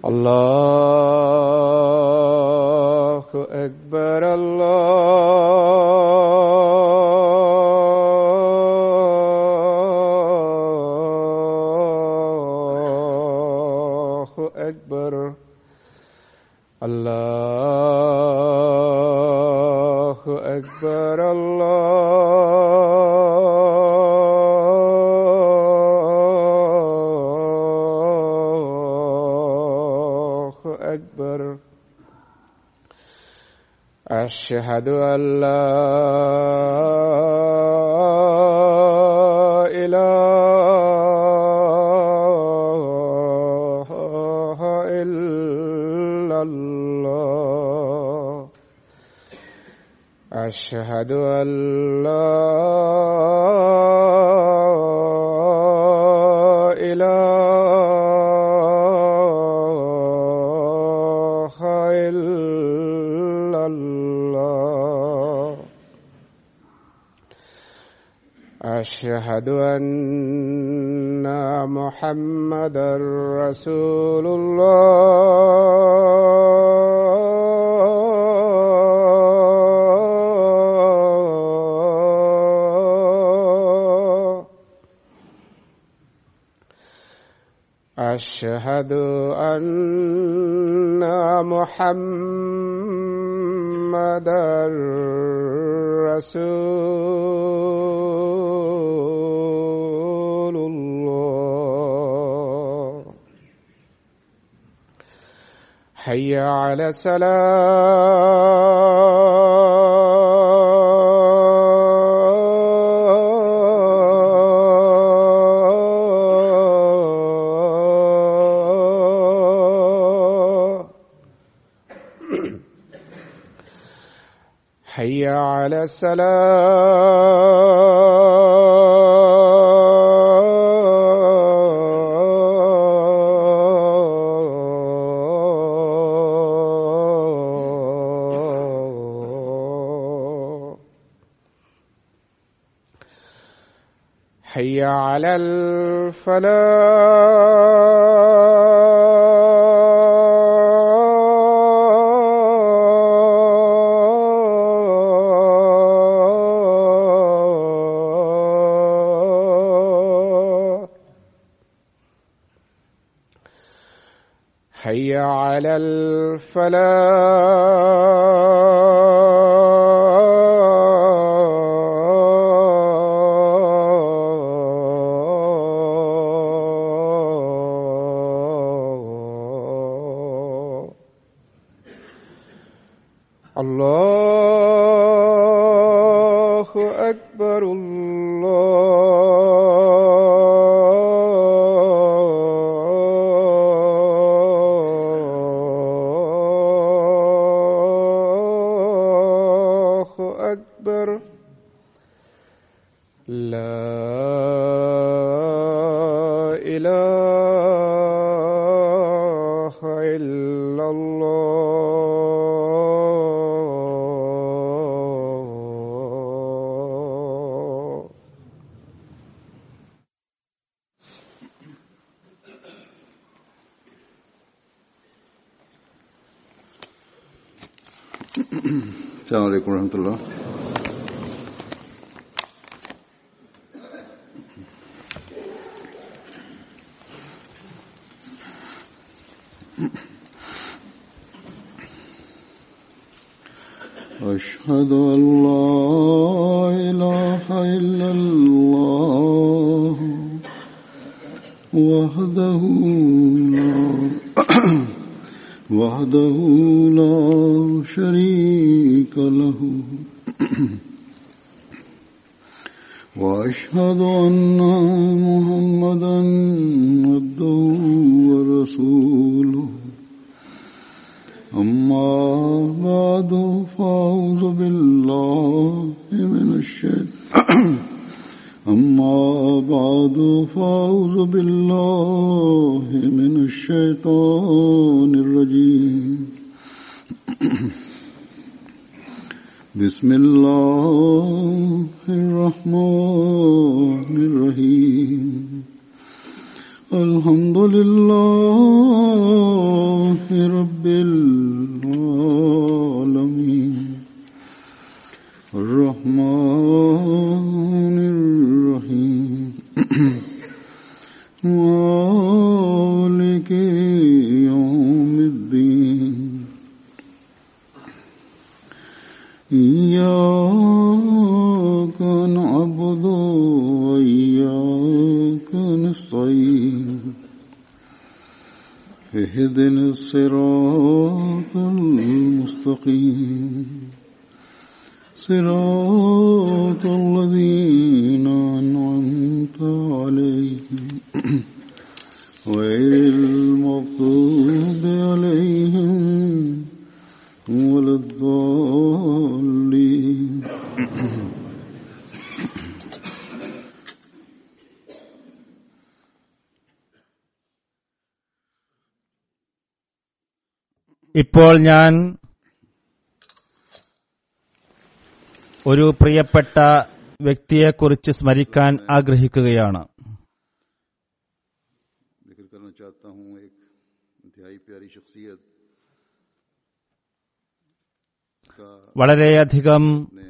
الله أكبر الله أكبر الله أكبر الله أكبر أشهد أن لا إله إلا الله أشهد أن لا إله إلا الله أشهد أن محمدا رسول الله أشهد أن محمدا رسول الله حي على السلام حي على السلام حي على الفلاح حي على الفلاح الله أكبر الله أكبر لا إله إلا الله السلام عليكم ورحمة الله أشهد أن لا إله إلا الله وحده لا وحده لا شريك له وأشهد أن محمدا عبده ورسوله أما بعد فأعوذ بالله من الشيطان أما بعد فأعوذ بالله من الشيطان الرجيم بسم الله الرحمن الرحيم الحمد لله رب العالمين الرحمن الرحيم مالك يوم الدين إياك نعبد وإياك نستعين اهدنا الصراط المستقيم صراط الذين أنعمت عليهم غير المغضوب عليهم ولا الضالين ഇപ്പോൾ ഞാൻ ഒരു പ്രിയപ്പെട്ട വ്യക്തിയെക്കുറിച്ച് സ്മരിക്കാൻ ആഗ്രഹിക്കുകയാണ് जिक्र करना चाहता हूँ एक इंतहाई प्यारी शख्सियत का വളരെയധികം ने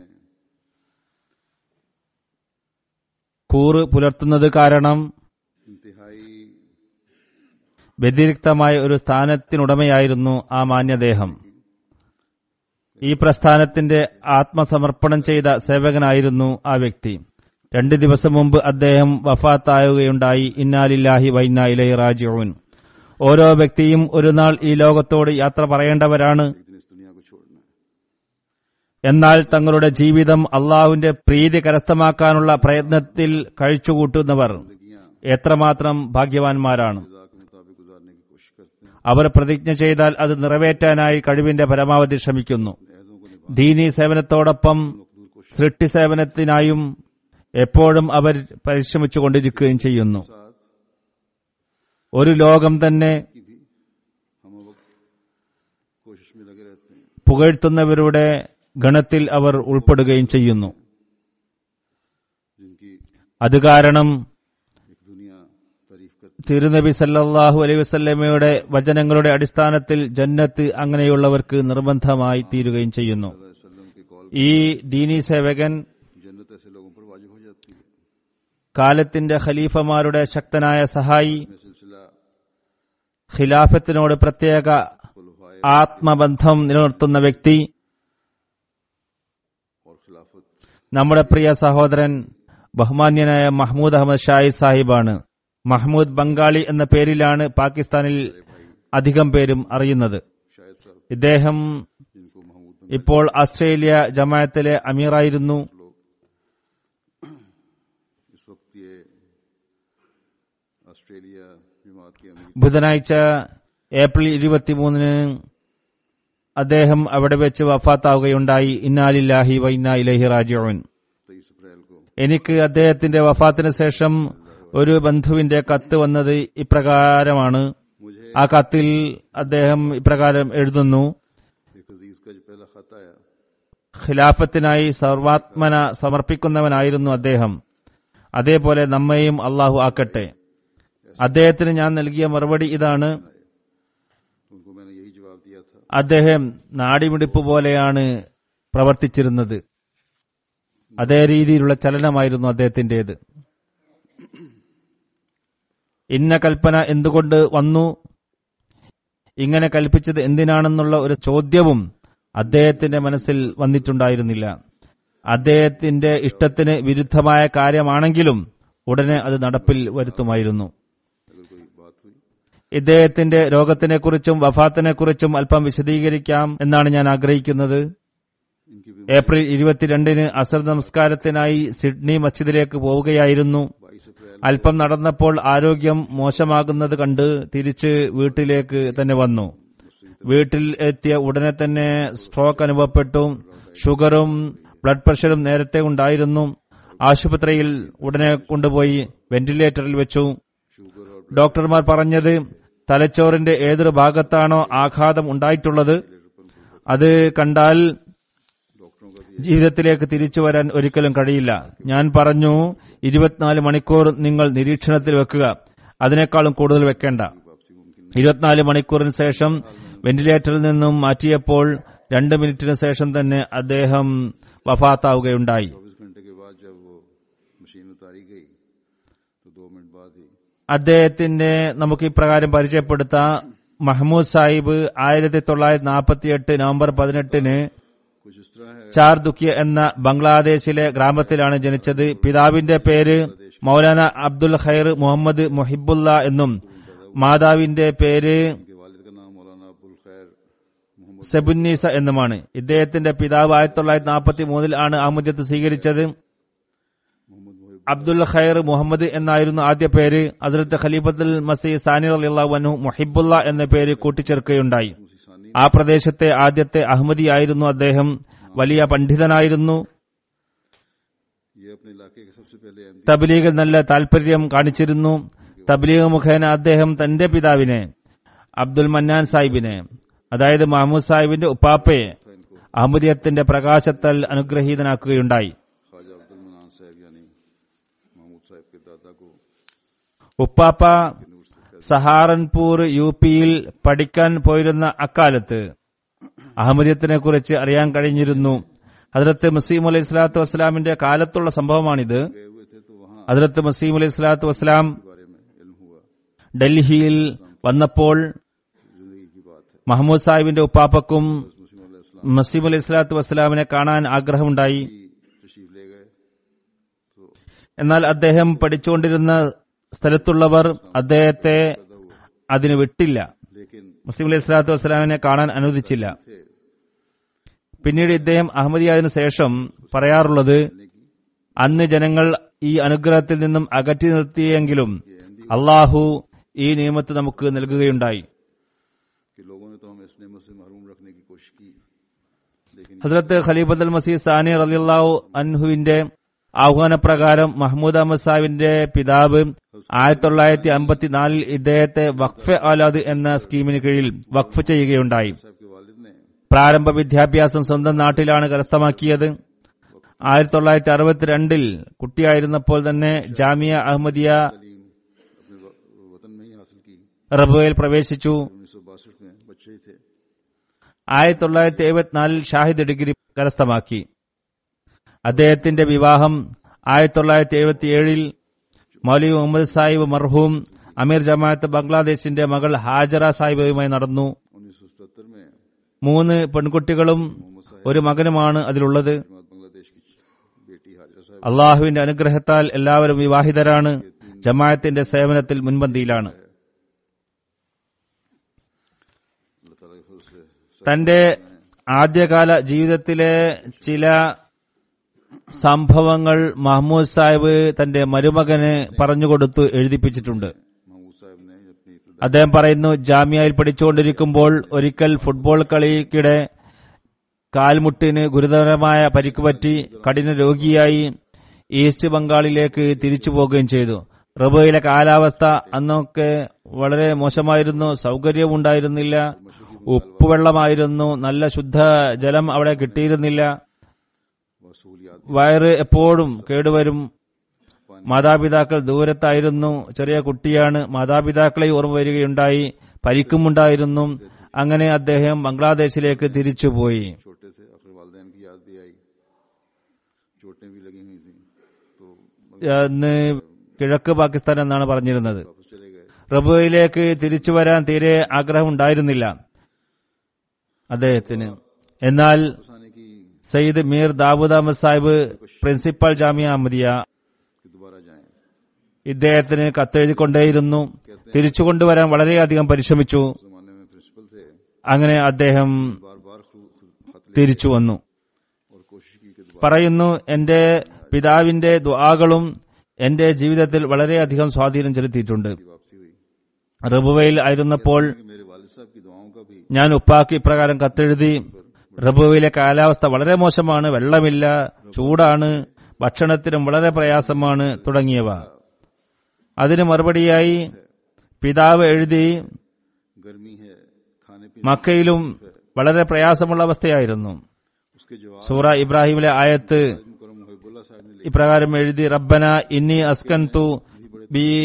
കൂറ് പുലർത്തുന്നത് കാരണം इंतहाई വ്യതിരിക്തമായ ഒരു സ്ഥാനത്തിനുടമയായിരുന്നു ആ മാന്യദേഹം ഈ പ്രസ്ഥാനത്തിന്റെ ആത്മസമർപ്പണം ചെയ്ത സേവകനായിരുന്നു ആ വ്യക്തി രണ്ട് ദിവസം മുമ്പ് അദ്ദേഹം വഫാത്തായുകയുണ്ടായി ഇന്നാലില്ലാഹി വൈന്ന ഇലൈ റാജിഊൻ ഓരോ വ്യക്തിയും ഒരു നാൾ ഈ ലോകത്തോട് യാത്ര പറയേണ്ടവരാണ് एक दिन इस दुनिया को छोड़ना है എന്നാൽ തങ്ങളുടെ ജീവിതം അള്ളാഹുവിന്റെ പ്രീതി കരസ്ഥമാക്കാനുള്ള പ്രയത്നത്തിൽ കഴിച്ചുകൂട്ടുന്നവർ जिंदगियां എത്രമാത്രം ഭാഗ്യവാന്മാരാണ് रजा के मुताबिक गुजारने की कोशिश करते हैं അവർ പ്രതിജ്ഞ ചെയ്താൽ അത് നിറവേറ്റാനായി കഴിവിന്റെ पരമാവധി ശ്രമിക്കുന്നു अहदों को निभा ദീനി സേവനത്തോടൊപ്പം मकदूर कोशिश സൃഷ്ടി സേവനത്തിനായും എപ്പോഴും അവർ പരിശ്രമിച്ചുകൊണ്ടിരിക്കുകയും ചെയ്യുന്നു के साथ ഒരു ലോകം തന്നെ की भी हम वक्त कोशिश में लगे रहते हैं പുകഴ്ത്തുന്നവരുടെ ഗണത്തിൽ അവർ ഉൾപ്പെടുകയും ചെയ്യുന്നു जिनकी അത് കാരണം एक दुनिया तारीफ करती തിരുനബി സല്ലല്ലാഹു അലൈഹി വസല്ലമയുടെ വചനങ്ങളുടെ അടിസ്ഥാനത്തിൽ ജന്നത്ത് അങ്ങനെയുള്ളവർക്ക് നിർബന്ധമായി തീരുകയും ചെയ്യുന്നു है वसल्लम के कॉल ഈ ദീനി സേവകൻ जन्नत ऐसे लोगों पर वाजिब हो जाती है കാലത്തിന്റെ ഖലീഫമാരുടെ ശക്തനായ സഹായി में सिलसिला ഖിലാഫത്തിനോട് പ്രത്യേക खुलफाए ആത്മബന്ധം നിലനിർത്തുന്ന വ്യക്തി और खिलाफत നമ്മുടെ പ്രിയ സഹോദരൻ ബഹുമാന്യനായ മഹ്മൂദ് അഹമ്മദ് ഷായി സാഹിബാണ് മഹ്മൂദ് ബംഗാളി എന്ന പേരിലാണ് പാകിസ്ഥാനിൽ അധികം പേരും അറിയുന്നത് शायद साहब ഇദ്ദേഹം जिनको महमूद बन ഇപ്പോൾ ഓസ്ട്രേലിയ ജമായത്തിലെ അമീറായിരുന്നു लोग इस वक्त ये ऑस्ट्रेलिया जमात के अमीर ബുധനാഴ്ച ഏപ്രിൽ ഇരുപത്തിമൂന്നിന് അദ്ദേഹം അവിടെ വെച്ച് വഫാത്താവുകയുണ്ടായി ഇന്നാലില്ലാഹി വൈന്ന ഇലഹി റാജിഊൻ तेईस अप्रैल को എനിക്ക് അദ്ദേഹത്തിന്റെ വഫാത്തിന് ശേഷം ഒരു ബന്ധുവിന്റെ കത്ത് വന്നത് ഇപ്രകാരമാണ് मुझे ആ കത്തിൽ അദ്ദേഹം ഇപ്രകാരം എഴുതുന്നു एक अजीज का जो पहला खत आया ഖിലാഫത്തിനായി സർവാത്മന സമർപ്പിക്കുന്നവനായിരുന്നു അദ്ദേഹം അതേപോലെ നമ്മയും അള്ളാഹു ആക്കട്ടെ അദ്ദേഹത്തിന് ഞാൻ നൽകിയ മറുപടി ഇതാണ് उनको मैंने यही जवाब दिया था അദ്ദേഹം നാടിമിടിപ്പ് പോലെയാണ് പ്രവർത്തിച്ചിരുന്നത് അതേ രീതിയിലുള്ള ചലനമായിരുന്നു അദ്ദേഹത്തിന്റേത് ഇന്ന കൽപ്പന എന്തുകൊണ്ട് വന്നു ഇങ്ങനെ കൽപ്പിച്ചത് എന്തിനാണെന്നുള്ള ഒരു ചോദ്യവും അദ്ദേഹത്തിന്റെ മനസ്സിൽ വന്നിട്ടുണ്ടായിരുന്നില്ല അദ്ദേഹത്തിന്റെ ഇഷ്ടത്തിന് വിരുദ്ധമായ കാര്യമാണെങ്കിലും ഉടനെ അത് നടപ്പിൽ വരുത്തുമായിരുന്നു अगर कोई बात हुई ഇദ്ദേഹത്തിന്റെ രോഗത്തിനെക്കുറിച്ചും വഫാത്തിനെക്കുറിച്ചും അല്പം വിശദീകരിക്കാം എന്നാണ് ഞാൻ ആഗ്രഹിക്കുന്നത് इनकी भी ഏപ്രിൽ ഇരുപത്തിരണ്ടിന് അസർ നമസ്കാരത്തിനായി സിഡ്നി മസ്ജിദിലേക്ക് പോവുകയായിരുന്നു बाईस अप्रैल അല്പം നടന്നപ്പോൾ ആരോഗ്യം മോശമാകുന്നത് കണ്ട് തിരിച്ച് വീട്ടിലേക്ക് തന്നെ വന്നു വീട്ടിൽ എത്തിയ ഉടനെ തന്നെ സ്ട്രോക്ക് അനുഭവപ്പെട്ടു ഷുഗറും ബ്ലഡ് പ്രഷറും നേരത്തെ ഉണ്ടായിരുന്നു ആശുപത്രിയിൽ ഉടനെ കൊണ്ടുപോയി വെന്റിലേറ്ററിൽ വെച്ചു शुगर और ഡോക്ടർമാർ പറഞ്ഞത് തലച്ചോറിന്റെ ഏതൊരു ഭാഗത്താണോ ആഘാതം ഉണ്ടായിട്ടുള്ളത് അത് കണ്ടാൽ डॉक्टरों का भी ജീവിതത്തിലേക്ക് തിരിച്ചു വരാൻ ഒരിക്കലും കഴിയില്ല ഞാൻ പറഞ്ഞു ഇരുപത്തിനാല് മണിക്കൂർ നിങ്ങൾ നിരീക്ഷണത്തിൽ വെക്കുക അതിനേക്കാളും കൂടുതൽ വെക്കേണ്ട वापसी मुमकिन ഇരുപത്തിനാല് മണിക്കൂറിന് ശേഷം വെന്റിലേറ്ററിൽ നിന്നും മാറ്റിയപ്പോൾ രണ്ട് മിനിറ്റിന് ശേഷം തന്നെ അദ്ദേഹം വഫാത്താവുകയുണ്ടായി चौबीस घंटे के बाद जब वो मशीन उतारी गई तो दो मिनट बाद ही അദ്ദേഹത്തിന്റെ നമുക്ക് ഇപ്രകാരം പരിചയപ്പെടുത്താം മഹ്മൂദ് സാഹിബ് ആയിരത്തി തൊള്ളായിരത്തി നാൽപ്പത്തിയെട്ട് നവംബർ പതിനെട്ടിന് कुछ इस तरह है ചാർദുക്കിയ എന്ന ബംഗ്ലാദേശിലെ ഗ്രാമത്തിലാണ് ജനിച്ചത് പിതാവിന്റെ പേര് മൗലാന അബ്ദുൽ ഖൈർ മുഹമ്മദ് മുഹിബുല്ല എന്നും മാതാവിന്റെ പേര് उनके वालिद का नाम मौलाना अबुल खैर मोहम्मद സെബുന്നീസ എന്നുമാണ് ഇദ്ദേഹത്തിന്റെ പിതാവ് ആയിരത്തി തൊള്ളായിരത്തി നാൽപ്പത്തി മൂന്നിൽ ആണ് അഹമ്മദിയത്ത് സ്വീകരിച്ചത് मोहम्मद मोहिब അബ്ദുൽ ഖൈർ മുഹമ്മദ് എന്നായിരുന്നു ആദ്യ പേര് അതിർത്ത് ഖലീഫത്തുൽ മസീദ് സാനി അള്ളാഹു മുഹിബുല്ല എന്ന പേര് കൂട്ടിച്ചേർക്കുകയുണ്ടായി मुसी सानी ആ പ്രദേശത്തെ ആദ്യത്തെ അഹമ്മദിയായിരുന്നു അദ്ദേഹം വലിയ പണ്ഡിതനായിരുന്നു ये अपने इलाके के सबसे पहले अहमदी തബ്ലീഗ് നല്ല താൽപര്യം കാണിച്ചിരുന്നു തബ്ലീഗ് മുഖേന അദ്ദേഹം തന്റെ പിതാവിനെ അബ്ദുൽ മന്നാൻ സാഹിബിനെ അതായത് മഹമ്മൂദ് സാഹിബിന്റെ ഉപ്പാപ്പയെ था इनको അഹമ്മദിയത്തിന്റെ പ്രകാശത്താൽ അനുഗ്രഹീതനാക്കുകയുണ്ടായി ख्वाजा अब्दुल मनान साहब यानी महमूद साहब के दादा को ഉപ്പാപ്പ नूर से फैज സഹാറൻപൂർ യു പിയിൽ പഠിക്കാൻ പോയിരുന്ന അക്കാലത്ത് അഹമ്മദിയത്തിനെ കുറിച്ച് അറിയാൻ കഴിഞ്ഞിരുന്നു ഹജറത്ത് മസീം അലൈഹി സ്വലാത്തു വസ്സലാമിന്റെ കാലത്തുള്ള സംഭവമാണിത് गए हुए थे तो वहाँ ഹജറത്ത് മസീം അലൈഹി സ്വലാത്തു വസ്സലാം के बारे में इल्म हुआ ഡൽഹിയിൽ വന്നപ്പോൾ जिंदगी की बात है മഹമ്മൂദ് സാഹിബിന്റെ ഉപ്പാപ്പക്കും मुस्लिम इस्लाम മസീം അലൈഹി സ്വലാത്തു വസ്സലാമിനെ കാണാൻ ആഗ്രഹമുണ്ടായി की तशरीफ ले गए तो എന്നാൽ അദ്ദേഹം പഠിച്ചുകൊണ്ടിരുന്ന സ്ഥലത്തുള്ളവർ അദ്ദേഹത്തെ पैदा हुआ അതിന് വിട്ടില്ല लेकिन മുസ്ലിം അലൈഹി സ്വലാത്തു വസ്സലാമിനെ കാണാൻ അനുവദിച്ചില്ല थे പിന്നീട് ഇദ്ദേഹം അഹമ്മദിയായതിനു ശേഷം പറയാറുള്ളത് मिलने की അന്ന് ജനങ്ങൾ ഈ അനുഗ്രഹത്തിൽ നിന്നും അകറ്റി നിർത്തിയെങ്കിലും അള്ളാഹു ഈ നിയമത്ത് നമുക്ക് നൽകുകയുണ്ടായി कि लोगों ने तो हमें इस नेमत से महरूम रखने की कोशिश की लेकिन ഹസ്രത്ത് ഖലീഫത്തുൽ മസീദ് സാനി റലിയല്ലാഹു അൻഹുവിന്റെ ആഹ്വാനപ്രകാരം മഹ്മൂദ് അഹമ്മദ് സാഹിബിന്റെ പിതാവ് ആയിരത്തി തൊള്ളായിരത്തി അമ്പത്തിനാലിൽ ഇദ്ദേഹത്തെ വഖഫ് ആലാദ് എന്ന സ്കീമിന് കീഴിൽ വഖഫ് ചെയ്യുകയുണ്ടായി साहब के वालिद ने പ്രാരംഭ വിദ്യാഭ്യാസം സ്വന്തം നാട്ടിലാണ് കരസ്ഥമാക്കിയത് ആയിരത്തി തൊള്ളായിരത്തി അറുപത്തിരണ്ടിൽ കുട്ടിയായിരുന്നപ്പോൾ തന്നെ ജാമിയ അഹമ്മദിയ तालीम अपने व- वतन में ही हासिल की റബുവയിൽ പ്രവേശിച്ചു उन्नीस सौ बासठ में बच्चे ही थे ആയിരത്തി തൊള്ളായിരത്തി എഴുപത്തിനാലിൽ ഷാഹിദ് ഡിഗ്രി കരസ്ഥമാക്കി അദ്ദേഹത്തിന്റെ വിവാഹം ആയിരത്തി തൊള്ളായിരത്തി എഴുപത്തിയേഴിൽ മൗലവി മുഹമ്മദ് സാഹിബ് മർഹൂം അമീർ ജമാഅത്ത് ബംഗ്ലാദേശിന്റെ മകൾ ഹാജറ സാഹിബുമായി നടന്നു उन्नीस सौ सत्तर में മൂന്ന് പെൺകുട്ടികളും मोहम्मद साहब ഒരു മകനുമാണ് അതിലുള്ളത് जमात बांग्लादेश की बेटी हाजरा साहब അള്ളാഹുവിന്റെ അനുഗ്രഹത്താൽ എല്ലാവരും വിവാഹിതരാണ് ജമാഅത്തിന്റെ സേവനത്തിൽ മുൻപന്തിയിലാണ് अल्लाह ताला के फजल से തന്റെ ആദ്യകാല ജീവിതത്തിലെ ചില സംഭവങ്ങൾ മഹ്മൂദ് സാഹിബ് തന്റെ മരുമകന് പറഞ്ഞുകൊടുത്തു എഴുതിപ്പിച്ചിട്ടുണ്ട് महमूद साहब ने अपनी इब्तदा അദ്ദേഹം പറയുന്നു ജാമ്യയിൽ പഠിച്ചുകൊണ്ടിരിക്കുമ്പോൾ ഒരിക്കൽ ഫുട്ബോൾ കളിക്കിടെ കാൽമുട്ടിന് ഗുരുതരമായ പരിക്ക് പറ്റി കഠിന രോഗിയായി ഈസ്റ്റ് ബംഗാളിലേക്ക് തിരിച്ചു പോവുകയും ചെയ്തു റബോയിലെ കാലാവസ്ഥ അന്നൊക്കെ വളരെ മോശമായിരുന്നു സൗകര്യമുണ്ടായിരുന്നില്ല ഉപ്പുവെള്ളമായിരുന്നു നല്ല ശുദ്ധ ജലം അവിടെ കിട്ടിയിരുന്നില്ല व सहूलियात വയറ് എപ്പോഴും കേടുവരും മാതാപിതാക്കൾ ദൂരത്തായിരുന്നു ചെറിയ കുട്ടിയാണ് മാതാപിതാക്കളെ ഓർമ്മ വരികയുണ്ടായി പരിക്കുമുണ്ടായിരുന്നു അങ്ങനെ അദ്ദേഹം ബംഗ്ലാദേശിലേക്ക് തിരിച്ചുപോയി छोटे थे आखिर वालदेन की याद भी आई चोटें भी लगी हुई थी तो അന്ന് കിഴക്ക് പാകിസ്ഥാൻ എന്നാണ് പറഞ്ഞിരുന്നത് वापस चले गए റബുയിലേക്ക് തിരിച്ചു വരാൻ തീരെ ആഗ്രഹമുണ്ടായിരുന്നില്ല അദ്ദേഹത്തിന് എന്നാൽ वापस आने की സയ്യിദ് മീർ ദാവൂദ് അഹമ്മദ് സാഹിബ് പ്രിൻസിപ്പൽ ജാമിയ അഹമ്മദിയ कि दोबारा जाएं ഇദ്ദേഹത്തിന് കത്തെഴുതിക്കൊണ്ടേയിരുന്നു തിരിച്ചു കൊണ്ടുവരാൻ വളരെയധികം പരിശ്രമിച്ചു उस जमाने में प्रिंसिपल थे അങ്ങനെ അദ്ദേഹം बार बार खु- खु- खत लिखे തിരിച്ചു വന്നു और कोशिश की कि दोबारा പറയുന്നു എന്റെ പിതാവിന്റെ ദുആകളും എന്റെ ജീവിതത്തിൽ വളരെയധികം സ്വാധീനം ചെലുത്തിയിട്ടുണ്ട് की वापसी हुई റബുവയിൽ ആയിരുന്നപ്പോൾ कि मेरे वालिद साहब की दुआओं का भी ഞാൻ ഉപ്പാക്ക് ഇപ്രകാരം കത്തെഴുതി റബുവിലെ കാലാവസ്ഥ വളരെ മോശമാണ് വെള്ളമില്ല ചൂടാണ് ഭക്ഷണത്തിനും വളരെ പ്രയാസമാണ് തുടങ്ങിയവ അതിന് മറുപടിയായി പിതാവ് എഴുതി गर्मी है खाने पीने മക്കയിലും വളരെ പ്രയാസമുള്ള അവസ്ഥയായിരുന്നു उसके जवाब സൂറ ഇബ്രാഹിമിലെ ആയത്ത് मुकरम मुहिबुल्लाह साहब ने ഇപ്രകാരം എഴുതി റബ്ബന ഇന്നി അസ്കന്തു ബി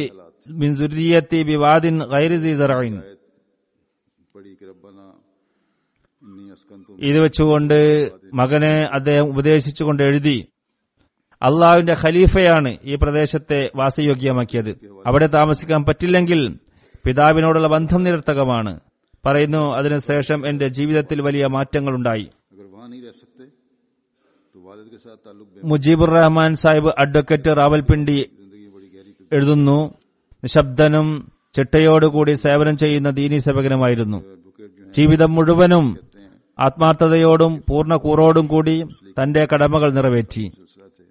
മിൻ സുരിയത്തി ബിവാദിൻ ഗൈരി സീ സറഇൻ आयत पढ़ी कि रब्बना इन्नी अस्कंतु ഇത് വെച്ചുകൊണ്ട് മകനെ അദ്ദേഹം ഉപദേശിച്ചുകൊണ്ട് എഴുതി അള്ളാഹുവിന്റെ ഖലീഫയാണ് ഈ പ്രദേശത്തെ വാസയോഗ്യമാക്കിയത് അവിടെ താമസിക്കാൻ പറ്റില്ലെങ്കിൽ പിതാവിനോടുള്ള ബന്ധം നിരർത്ഥകമാണ് പറയുന്നു അതിനുശേഷം എന്റെ ജീവിതത്തിൽ വലിയ മാറ്റങ്ങളുണ്ടായി अगर वहां नहीं रह सकते तो वालिद के साथ ताल्लुक बे മുജീബുർ റഹ്മാൻ സാഹിബ് അഡ്വക്കേറ്റ് റാവൽപിണ്ടി जिंदगी में बड़ी गहरी तब्दीली എഴുതുന്നു നിശബ്ദനും ചിട്ടയോടുകൂടി സേവനം ചെയ്യുന്ന ദീനി സേവകനുമായിരുന്നു एडवोकेट जो हैं ജീവിതം മുഴുവനും कहते हैं ആത്മാർത്ഥതയോടും പൂർണ്ണ കൂറോടും കൂടി തന്റെ കടമകൾ നിറവേറ്റി सिलसिला थे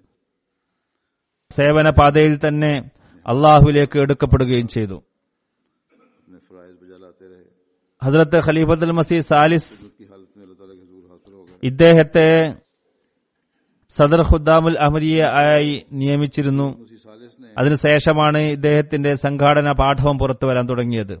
സേവന പാതയിൽ തന്നെ അള്ളാഹുവിലേക്ക് എടുക്കപ്പെടുകയും ചെയ്തു अपने फराइज बजा लाते रहे ഹസ്രത്ത് ഖലീഫത്തുൽ മസീദ് സാലിസ് खुद की हालत में अल्लाह ताला के हजूर हासिल हो गए ഇദ്ദേഹത്തെ സദർ ഖുദ്ദാമുൽ അഹമ്മദിയ ആയി നിയമിച്ചിരുന്നു मुसी सालिस ने അതിനുശേഷമാണ് ഇദ്ദേഹത്തിന്റെ സംഘാടന പാഠവും പുറത്തു വരാൻ തുടങ്ങിയത്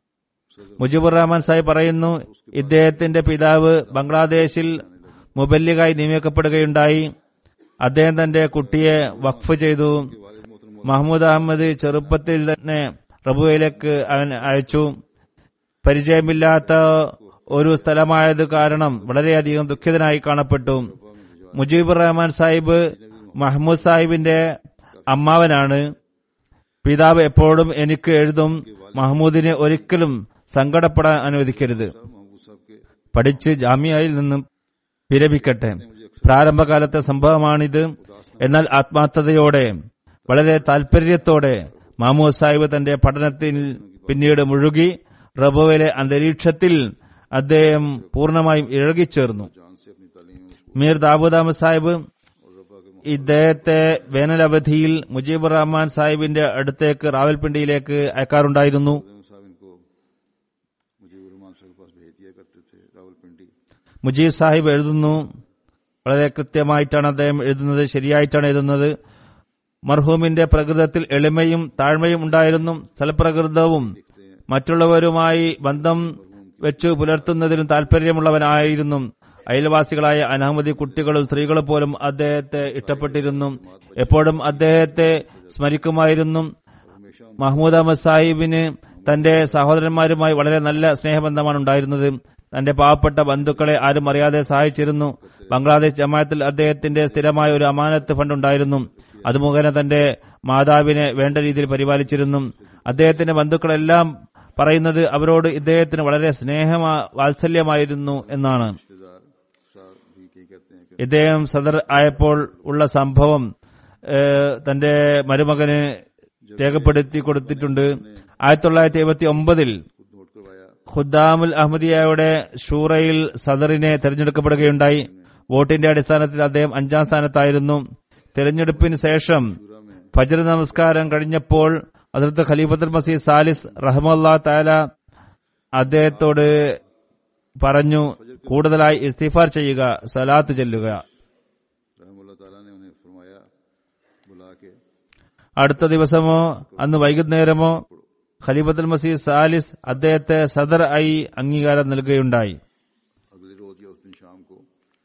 മുജിബുർ റഹ്മാൻ സാഹിബ് പറയുന്നു ഇദ്ദേഹത്തിന്റെ പിതാവ് ബംഗ്ലാദേശിൽ മുബല്ലിഗായി നിയമിക്കപ്പെടുകയുണ്ടായി അദ്ദേഹം തന്റെ കുട്ടിയെ വഖഫ് ചെയ്തു वालिद मोहतरम മഹ്മൂദ് അഹമ്മദ് ചെറുപ്പത്തിൽ തന്നെ റബുവയിലേക്ക് അവൻ അയച്ചു പരിചയമില്ലാത്ത ഒരു സ്ഥലമായത് കാരണം വളരെയധികം ദുഃഖിതനായി കാണപ്പെട്ടു മുജീബുർ റഹ്മാൻ സാഹിബ് മഹ്മൂദ് സാഹിബിന്റെ അമ്മാവനാണ് പിതാവ് എപ്പോഴും എനിക്ക് എഴുതും മഹ്മൂദിനെ ഒരിക്കലും സങ്കടപ്പെടാൻ അനുവദിക്കരുത് महबूब साहब के പഠിച്ച് ജാമ്യയിൽ നിന്നും വിരമിക്കട്ടെ പ്രാരംഭകാലത്തെ സംഭവമാണിത് എന്നാൽ ആത്മാർത്ഥതയോടെ വളരെ താൽപര്യത്തോടെ മാമൂദ് സാഹിബ് തന്റെ പഠനത്തിൽ പിന്നീട് മുഴുകി റബോയിലെ അന്തരീക്ഷത്തിൽ അദ്ദേഹം പൂർണ്ണമായും ഇഴകിച്ചേർന്നു जान से अपनी तालीम में मशगूल മീർ ദാബൂദ് അഹമ്മദ് സാഹിബ് और रब्बा के ഇദ്ദേഹത്തെ വേനലവധിയിൽ മുജീബുർ റഹ്മാൻ സാഹിബിന്റെ അടുത്തേക്ക് റാവൽപിണ്ടിയിലേക്ക് അയക്കാറുണ്ടായിരുന്നു मोहतरम साहब इनको मुझे रहमान साहब के पास भेज दिया करते थे रावलपिंडी മുജീബ് സാഹിബ് എഴുതുന്നു വളരെ കൃത്യമായിട്ടാണ് അദ്ദേഹം എഴുതുന്നത് ശരിയായിട്ടാണ് എഴുതുന്നത് മർഹൂമിന്റെ പ്രകൃതത്തിൽ എളിമയും താഴ്മയും ഉണ്ടായിരുന്നു സൽപ്രകൃതവും മറ്റുള്ളവരുമായി ബന്ധം വെച്ചു പുലർത്തുന്നതിലും താല്പര്യമുള്ളവനായിരുന്നു അയൽവാസികളായ അനഹമതി കുട്ടികളും സ്ത്രീകളും പോലും അദ്ദേഹത്തെ ഇഷ്ടപ്പെട്ടിരുന്നു എപ്പോഴും അദ്ദേഹത്തെ സ്മരിക്കുമായിരുന്നു മഹ്മൂദ് അഹമ്മദ് സാഹിബിന് തന്റെ സഹോദരന്മാരുമായി വളരെ നല്ല സ്നേഹബന്ധമാണ് ഉണ്ടായിരുന്നത് തന്റെ പാവപ്പെട്ട ബന്ധുക്കളെ ആരും അറിയാതെ സഹായിച്ചിരുന്നു ബംഗ്ലാദേശ് ജമാഅത്തിൽ അദ്ദേഹത്തിന്റെ സ്ഥിരമായ ഒരു അമാനത്ത് ഫണ്ട് ഉണ്ടായിരുന്നു അത് മുഖേന തന്റെ മാതാവിനെ വേണ്ട രീതിയിൽ പരിപാലിച്ചിരുന്നു അദ്ദേഹത്തിന്റെ ബന്ധുക്കളെല്ലാം പറയുന്നത് അവരോട് ഇദ്ദേഹത്തിന് വളരെ സ്നേഹമാ വാത്സല്യമായിരുന്നു എന്നാണ് रिश्तेदार साहब भी कई कहते हैं कि ഇദ്ദേഹം സദർ ആയപ്പോൾ ഉള്ള സംഭവം ഏഹ്, തന്റെ മരുമകന് രേഖപ്പെടുത്തി കൊടുത്തിട്ടുണ്ട് ആയിരത്തി തൊള്ളായിരത്തി എഴുപത്തി ഒമ്പതിൽ खुद नोट करवाया ഖുദ്ദാമുൽ അഹമ്മദിയയുടെ ഷൂറയിൽ സദറിനെ തെരഞ്ഞെടുക്കപ്പെടുകയുണ്ടായി വോട്ടിന്റെ അടിസ്ഥാനത്തിൽ അദ്ദേഹം അഞ്ചാം സ്ഥാനത്തായിരുന്നു തെരഞ്ഞെടുപ്പിന് ശേഷം पूरा में ഫജർ നമസ്കാരം കഴിഞ്ഞപ്പോൾ അതിർത്ത് ഖലീഫത്തുൽ മസീദ് സാലിസ് റഹ്മല്ലാ താല അദ്ദേഹത്തോട് പറഞ്ഞു കൂടുതലായി ഇസ്തിഫാർ ചെയ്യുക സലാത്ത് ചെല്ലുക रहमुल्लाह ताला ने उन्हें फरमाया बुला के അടുത്ത ദിവസമോ അന്ന് വൈകുന്നേരമോ ഖലീഫത്തുൽ മസീദ് സാലിസ് അദ്ദേഹത്തെ സദർ ആയി അംഗീകാരം നൽകുകയുണ്ടായി अगले रोज या उस दिन शाम को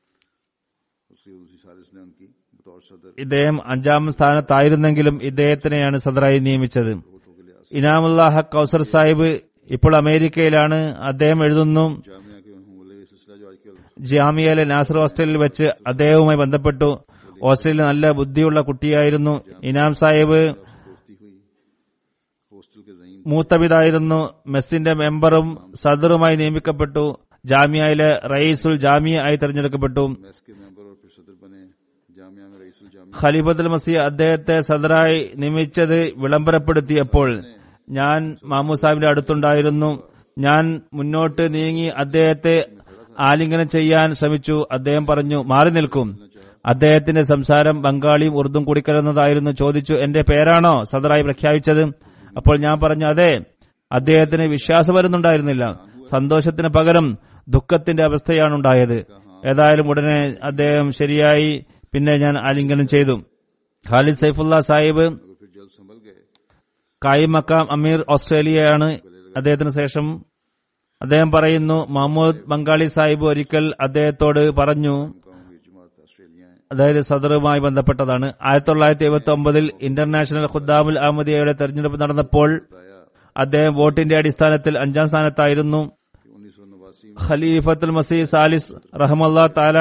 उसकी उसी सालिस ने उनकी बतौर सदर ഇദ്ദേഹം അഞ്ചാം സ്ഥാനത്തായിരുന്നെങ്കിലും ഇദ്ദേഹത്തിനെയാണ് സദറായി നിയമിച്ചത് वोटों के लिहाज ഇനാമുല്ലാ ഹക്ക് കൗസർ സാഹിബ് ഇപ്പോൾ അമേരിക്കയിലാണ് അദ്ദേഹം എഴുതുന്നു से जामिया के हमले सिलसिला जो आजकल ജാമിയയിലെ നാസർ ഹോസ്റ്റലിൽ വെച്ച് അദ്ദേഹവുമായി ബന്ധപ്പെട്ടു ഹോസ്റ്റലിൽ നല്ല ബുദ്ധിയുള്ള കുട്ടിയായിരുന്നു ഇനാം സാഹിബ് दोस्ती हुई हॉस्टल के जहीन മൂത്തപിതായിരുന്നു മെസ്സിന്റെ മെമ്പറും സദറുമായി നിയമിക്കപ്പെട്ടു ജാമിയയിലെ റയീസുൽ ജാമിയ ആയി തെരഞ്ഞെടുക്കപ്പെട്ടു मैस के मेंबर और फिर सदर बने जामिया में रईसुल जामिया ഖലീഫത്തുൽ മസീ അദ്ദേഹത്തെ സദറായി നിയമിച്ചത് വിളംബരപ്പെടുത്തിയപ്പോൾ ഞാൻ മാമു സാഹിബിന്റെ അടുത്തുണ്ടായിരുന്നു ഞാൻ മുന്നോട്ട് നീങ്ങി അദ്ദേഹത്തെ ആലിംഗനം ചെയ്യാൻ ശ്രമിച്ചു അദ്ദേഹം പറഞ്ഞു മാറി നിൽക്കും അദ്ദേഹത്തിന്റെ സംസാരം ബംഗാളിയും ഉറുദും കൂടി കലർന്നതായിരുന്നു ചോദിച്ചു എന്റെ പേരാണോ സദറായി പ്രഖ്യാപിച്ചത് അപ്പോൾ ഞാൻ പറഞ്ഞു അതെ അദ്ദേഹത്തിന് വിശ്വാസം വരുന്നുണ്ടായിരുന്നില്ല സന്തോഷത്തിന് പകരം ദുഃഖത്തിന്റെ അവസ്ഥയാണ് ഉണ്ടായത് ഏതായാലും ഉടനെ അദ്ദേഹം ശരിയായി പിന്നെ ഞാൻ ആലിംഗനം ചെയ്തു ഖാലിദ് സൈഫുല്ല സാഹിബ് मगर फिर जल्द संभल गए കായിം മക്കാം അമീർ ഓസ്ട്രേലിയയാണ് അദ്ദേഹത്തിന് ശേഷം അദ്ദേഹം പറയുന്നു മഹമ്മൂദ് ബംഗാളി സാഹിബ് ഒരിക്കൽ അദ്ദേഹത്തോട് പറഞ്ഞു मुकाम हुई जमात ऑस्ट्रेलिया है അതായത് സദറുമായി ബന്ധപ്പെട്ടതാണ് ആയിരത്തി തൊള്ളായിരത്തി എഴുപത്തി ഒമ്പതിൽ ഇന്റർനാഷണൽ ഖുദ്ദാമുൽ അഹമ്മദിയയുടെ തെരഞ്ഞെടുപ്പ് നടന്നപ്പോൾ അദ്ദേഹം വോട്ടിന്റെ അടിസ്ഥാനത്തിൽ അഞ്ചാം സ്ഥാനത്തായിരുന്നു कि उन्नीस सौ नवासी ഖലീഫത്തുൽ മസീഹ് സാലിസ് റഹമല്ലാ താല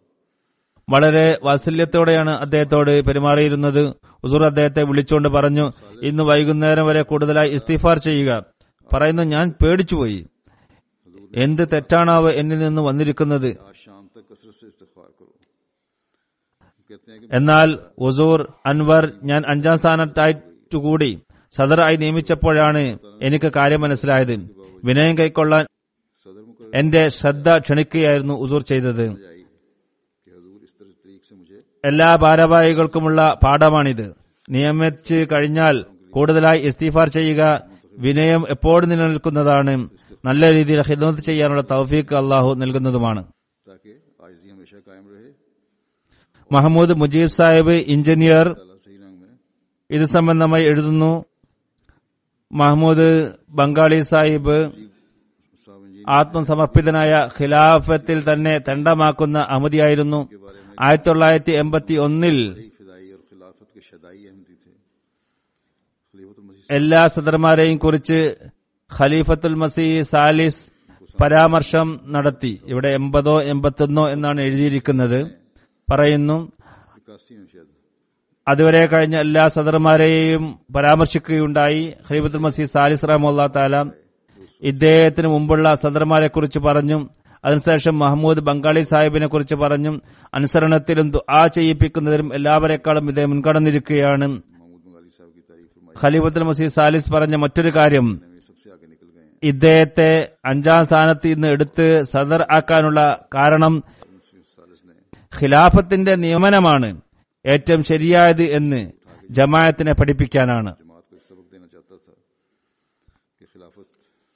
വളരെ വാത്സല്യത്തോടെയാണ് അദ്ദേഹത്തോട് പെരുമാറിയിരുന്നത് ഉസൂർ അദ്ദേഹത്തെ വിളിച്ചുകൊണ്ട് പറഞ്ഞു ഇന്ന് വൈകുന്നേരം വരെ കൂടുതലായി ഇസ്തിഫാർ ചെയ്യുക പറയുന്നു ഞാൻ പേടിച്ചുപോയി എന്ത് തെറ്റാണാവ് എന്നിൽ നിന്ന് വന്നിരിക്കുന്നത് आज शाम तक कसरत से इस्तफार करो कहते हैं कि എന്നാൽ ഉസൂർ അൻവർ ഞാൻ അഞ്ചാം സ്ഥാനത്തായിട്ടുകൂടി സദറായി നിയമിച്ചപ്പോഴാണ് എനിക്ക് കാര്യം മനസ്സിലായത് വിനയം കൈക്കൊള്ളാൻ सदर मुकर എന്റെ ശ്രദ്ധ ക്ഷണിക്കുകയായിരുന്നു ഉസൂർ ചെയ്തത് जाई कि हजूर इस तरह तरीक से मुझे എല്ലാ ഭാരവാഹികൾക്കുമുള്ള പാഠമാണിത് നിയമിച്ച് കഴിഞ്ഞാൽ കൂടുതലായി ഇസ്തീഫാർ ചെയ്യുക വിനയം എപ്പോഴും നിലനിൽക്കുന്നതാണ് നല്ല രീതിയിൽ ഹിദമത്ത് ചെയ്യാനുള്ള തൗഫീഖ് അള്ളാഹു നൽകുന്നതുമാണ് ताकि आजी हमेशा कायम रहे മഹമ്മൂദ് മുജീബ് സാഹിബ് എഞ്ചിനീയർ ताला सही रंग में ഇത് സംബന്ധമായി എഴുതുന്നു മഹമ്മൂദ് ബംഗാളി സാഹിബ് साहब जी ആത്മസമർപ്പിതനായ ഖിലാഫത്തിൽ തന്നെ തെണ്ടമാക്കുന്ന അഹമ്മദിയായിരുന്നു के बारे में ആയിരത്തി തൊള്ളായിരത്തി എൺപത്തി ഒന്നിൽ बड़ी फिदाई और खिलाफत के शदाई अहमदी थे खलीफत मसीह എല്ലാ സദർമാരെയും കുറിച്ച് ഖലീഫത്തുൽ മസീ സാലിസ് പരാമർശം നടത്തി ഇവിടെ എൺപതോ എൺപത്തൊന്നോ എന്നാണ് എഴുതിയിരിക്കുന്നത് പറയുന്നു इक्यासी में शायद അതുവരെ കഴിഞ്ഞ എല്ലാ സദർമാരെയും പരാമർശിക്കുകയുണ്ടായി ഖലീഫത്തുൽ മസീദ് സാലിസ് റഹമുല്ലാ താല ഇദ്ദേഹത്തിന് മുമ്പുള്ള സദർമാരെ കുറിച്ച് പറഞ്ഞു അതിനുശേഷം മഹമ്മൂദ് ബംഗാളി സാഹിബിനെ കുറിച്ച് പറഞ്ഞു അനുസരണത്തിലും ദുആ ചെയ്യിപ്പിക്കുന്നതിലും എല്ലാവരെക്കാളും ഇദ്ദേഹം മുൻകടന്നിരിക്കുകയാണ് महमूद बंगाली साहब की तारीफ फरमाई ഖലീഫത്തുൽ മസീദ് സാലിസ് പറഞ്ഞ മറ്റൊരു കാര്യം में सबसे आगे निकल गए हैं ഇദ്ദേഹത്തെ അഞ്ചാം സ്ഥാനത്ത് ഇന്ന് എടുത്ത് സദർ ആക്കാനുള്ള കാരണം मुंशी सालिस ने ഖിലാഫത്തിന്റെ നിയമനമാണ് ഏറ്റവും ശരിയായത് എന്ന് ജമായത്തിനെ പഠിപ്പിക്കാനാണ് जमात को एक सबक देना चाहता था कि खिलाफत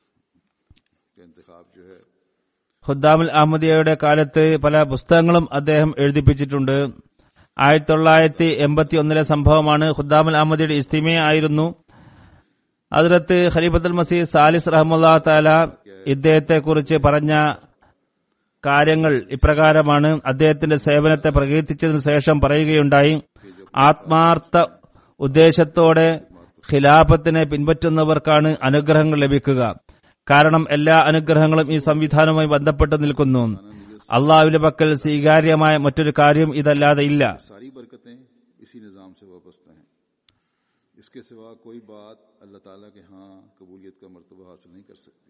का इंतखाब जो है ഖുദ്ദാമുൽ അഹമ്മദിയയുടെ കാലത്ത് പല പുസ്തകങ്ങളും അദ്ദേഹം എഴുതിപ്പിച്ചിട്ടുണ്ട് ആയിരത്തി തൊള്ളായിരത്തി എൺപത്തി ഒന്നിലെ സംഭവമാണ് ഖുദ്ദാമുൽ അഹമ്മദിയുടെ ഇസ്തിമയ ആയിരുന്നു അതിലത്ത് ഖലീഫത്തുൽ മസീദ് സാലിസ് റഹമുല്ലാ താല ഇദ്ദേഹത്തെക്കുറിച്ച് പറഞ്ഞ കാര്യങ്ങൾ ഇപ്രകാരമാണ് അദ്ദേഹത്തിന്റെ സേവനത്തെ പ്രകീർത്തിച്ചതിനു ശേഷം പറയുകയുണ്ടായി ആത്മാർത്ഥ ഉദ്ദേശത്തോടെ ഖിലാഫത്തിനെ പിൻപറ്റുന്നവർക്കാണ് അനുഗ്രഹങ്ങൾ ലഭിക്കുക കാരണം എല്ലാ അനുഗ്രഹങ്ങളും ഈ സംവിധാനവുമായി ബന്ധപ്പെട്ട് നിൽക്കുന്നു അള്ളാഹുവിന്റെ പക്കൽ സ്വീകാര്യമായ മറ്റൊരു കാര്യം ഇതല്ലാതെ ഇല്ല सारी बरकतें इसी निज़ाम से वाबस्ता हैं इसके सिवा कोई बात अल्लाह ताला के हाँ कबूलियत का मरतबा हासिल नहीं कर सकती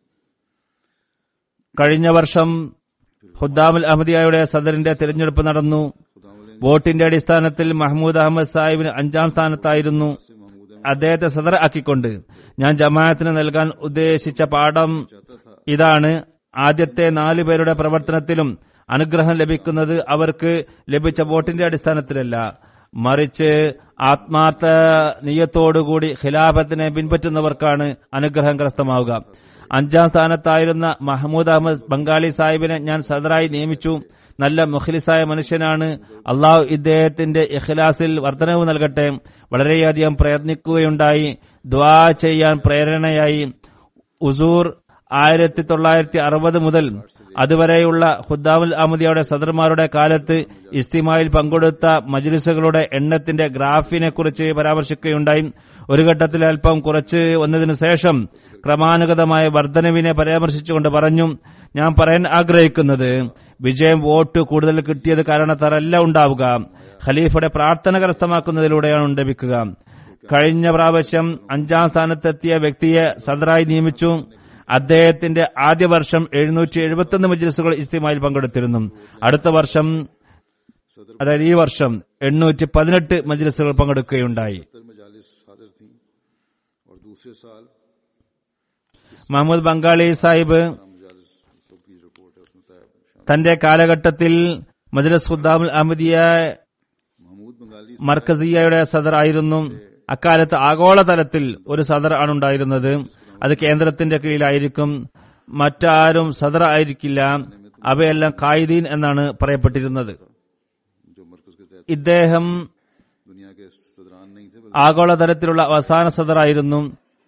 കഴിഞ്ഞ വർഷം ഖുദ്ദാമുൽ അഹമ്മദിയായുടെ സദറിന്റെ തിരഞ്ഞെടുപ്പ് നടന്നു खुदा വോട്ടിന്റെ അടിസ്ഥാനത്തിൽ മഹ്മൂദ് അഹമ്മദ് സാഹിബിന് അഞ്ചാം സ്ഥാനത്തായിരുന്നു से महमूद അദ്ദേഹത്തെ സദർ ആക്കിക്കൊണ്ട് ഞാൻ ജമാഅത്തിന് നൽകാൻ ഉദ്ദേശിച്ച പാഠം चाहता था ഇതാണ് ആദ്യത്തെ നാലു പേരുടെ പ്രവർത്തനത്തിലും അനുഗ്രഹം ലഭിക്കുന്നത് അവർക്ക് ലഭിച്ച വോട്ടിന്റെ അടിസ്ഥാനത്തിലല്ല മറിച്ച് ആത്മാർത്ഥ നീയത്തോടുകൂടി ഖിലാഫത്തിനെ പിൻപറ്റുന്നവർക്കാണ് അനുഗ്രഹം കരസ്ഥമാവുക അഞ്ചാം സ്ഥാനത്തായിരുന്ന മഹമ്മൂദ് അഹമ്മദ് ബംഗാളി സാഹിബിനെ ഞാൻ സദറായി നിയമിച്ചു നല്ല മുഖ്ലിസായ മനുഷ്യനാണ് അള്ളാഹു ഇദ്ദേഹത്തിന്റെ ഇഖ്ലാസിൽ വർധനവ് നൽകട്ടെ വളരെയധികം പ്രയത്നിക്കുകയുണ്ടായി ദ്വാ ചെയ്യാൻ പ്രേരണയായി ഉസൂർ ആയിരത്തി തൊള്ളായിരത്തി അറുപത് മുതൽ അതുവരെയുള്ള ഖുദ്ദാമുൽ അഹമ്മദിയുടെ സദർമാരുടെ കാലത്ത് ഇസ്തിമായിൽ പങ്കെടുത്ത മജ്ലിസുകളുടെ എണ്ണത്തിന്റെ ഗ്രാഫിനെ കുറിച്ച് പരാമർശിക്കുകയുണ്ടായി ഒരു ഘട്ടത്തിൽ അല്പം കുറച്ച് വന്നതിനു ശേഷം ക്രമാനുഗതമായ വർധനവിനെ പരാമർശിച്ചുകൊണ്ട് പറഞ്ഞു ഞാൻ പറയാൻ ആഗ്രഹിക്കുന്നത് വിജയം വോട്ട് കൂടുതൽ കിട്ടിയത് കാരണത്താലല്ല ഉണ്ടാവുക ഖലീഫയുടെ പ്രാർത്ഥന കരസ്ഥമാക്കുന്നതിലൂടെയാണ് ലഭിക്കുക കഴിഞ്ഞ പ്രാവശ്യം അഞ്ചാം സ്ഥാനത്തെത്തിയ വ്യക്തിയെ സദറായി നിയമിച്ചു അദ്ദേഹത്തിന്റെ ആദ്യ വർഷം എഴുന്നൂറ്റി എഴുപത്തൊന്ന് മജ്ലിസുകൾ ഇസ്തിമായിൽ പങ്കെടുത്തിരുന്നു അടുത്ത വർഷം അതായത് ഈ വർഷം എണ്ണൂറ്റി പതിനെട്ട് മജ്ലിസുകൾ പങ്കെടുക്കുകയുണ്ടായി सत्तर मजालिस हाजिर थी और दूसरे साल മഹമ്മദ് ബംഗാളി സാഹിബ് मजालिस सब की रिपोर्ट है उसमें तय शामिल തന്റെ കാലഘട്ടത്തിൽ മജ്ലിസ് ഖുദ്ദാമുൽ അഹമ്മദിയ महमूद बंगाली മർക്കസിയയുടെ സദർ ആയിരുന്നു അക്കാലത്ത് ആഗോളതലത്തിൽ ഒരു സദർ ആണ് ഉണ്ടായിരുന്നത് അത് കേന്ദ്രത്തിന്റെ കീഴിലായിരിക്കും മറ്റാരും സദർ ആയിരിക്കില്ല അവയെല്ലാം കായിദീൻ എന്നാണ് പറയപ്പെട്ടിരുന്നത് जो मरकज के तहत ഇദ്ദേഹം दुनिया के सदरान नहीं थे ആഗോളതലത്തിലുള്ള അവസാന സദറായിരുന്നു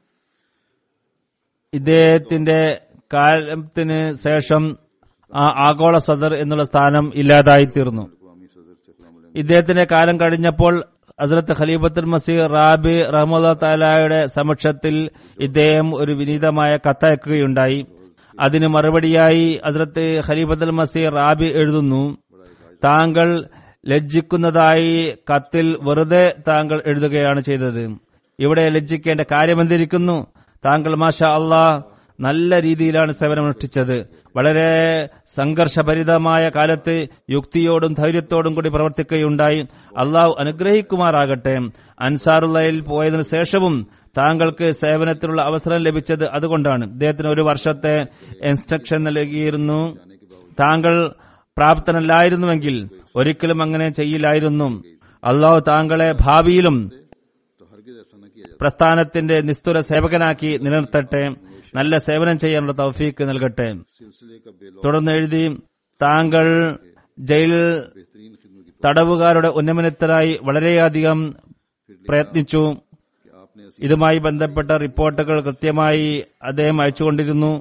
ഇദ്ദേഹത്തിന്റെ കാലത്തിന് ശേഷം ആ ആഗോള സദർ എന്നുള്ള സ്ഥാനം ഇല്ലാതായി തീർന്നു बल्कि अवामी सदर थे गुलाम अली ഇദ്ദേഹത്തിന്റെ കാലം കഴിഞ്ഞപ്പോൾ ഹസ്രത്ത് ഖലീഫത്തുൽ മസീർ റാബി റഹ്മുല്ല താലായുടെ സമക്ഷത്തിൽ ഇദ്ദേഹം ഒരു വിനീതമായ കത്തയക്കുകയുണ്ടായി അതിന് മറുപടിയായി ഹസ്രത്ത് ഖലീഫത്തുൽ മസീർ റാബി എഴുതുന്നു താങ്കൾ ലജ്ജിക്കുന്നതായി കത്തിൽ വെറുതെ താങ്കൾ എഴുതുകയാണ് ചെയ്തത് ഇവിടെ ലജ്ജിക്കേണ്ട കാര്യമെന്തിരിക്കുന്നു താങ്കൾ മാഷ അള്ളാ നല്ല രീതിയിലാണ് സേവനമനുഷ്ഠിച്ചത് വളരെ സംഘർഷഭരിതമായ കാലത്ത് യുക്തിയോടും ധൈര്യത്തോടും കൂടി പ്രവർത്തിക്കുകയുണ്ടായി അള്ളാഹു അനുഗ്രഹിക്കുമാറാകട്ടെ അൻസാറുള്ളയിൽ പോയതിനു ശേഷവും താങ്കൾക്ക് സേവനത്തിനുള്ള അവസരം ലഭിച്ചത് അതുകൊണ്ടാണ് ഇദ്ദേഹത്തിന് ഒരു വർഷത്തെ ഇൻസ്ട്രക്ഷൻ നൽകിയിരുന്നു താങ്കൾ പ്രാപ്തനല്ലായിരുന്നുവെങ്കിൽ ഒരിക്കലും അങ്ങനെ ചെയ്യില്ലായിരുന്നു അള്ളാഹു താങ്കളെ ഭാവിയിലും तो हरगिज ऐसा न किया जाता പ്രസ്ഥാനത്തിന്റെ നിസ്തുല സേവകനാക്കി നിലനിർത്തട്ടെ നല്ല സേവനം ചെയ്യാനുള്ള തൗഫീക്ക് നൽകട്ടെ सिलसिले का बेलौर തുടർന്ന് എഴുതി താങ്കൾ ജയിൽ बेहतरीन खिदमत की തടവുകാരുടെ ഉന്നമനത്തിനായി വളരെയധികം പ്രയത്നിച്ചു कि आपने ऐसी ഇതുമായി ബന്ധപ്പെട്ട റിപ്പോർട്ടുകൾ കൃത്യമായി അദ്ദേഹം അയച്ചുകൊണ്ടിരുന്നു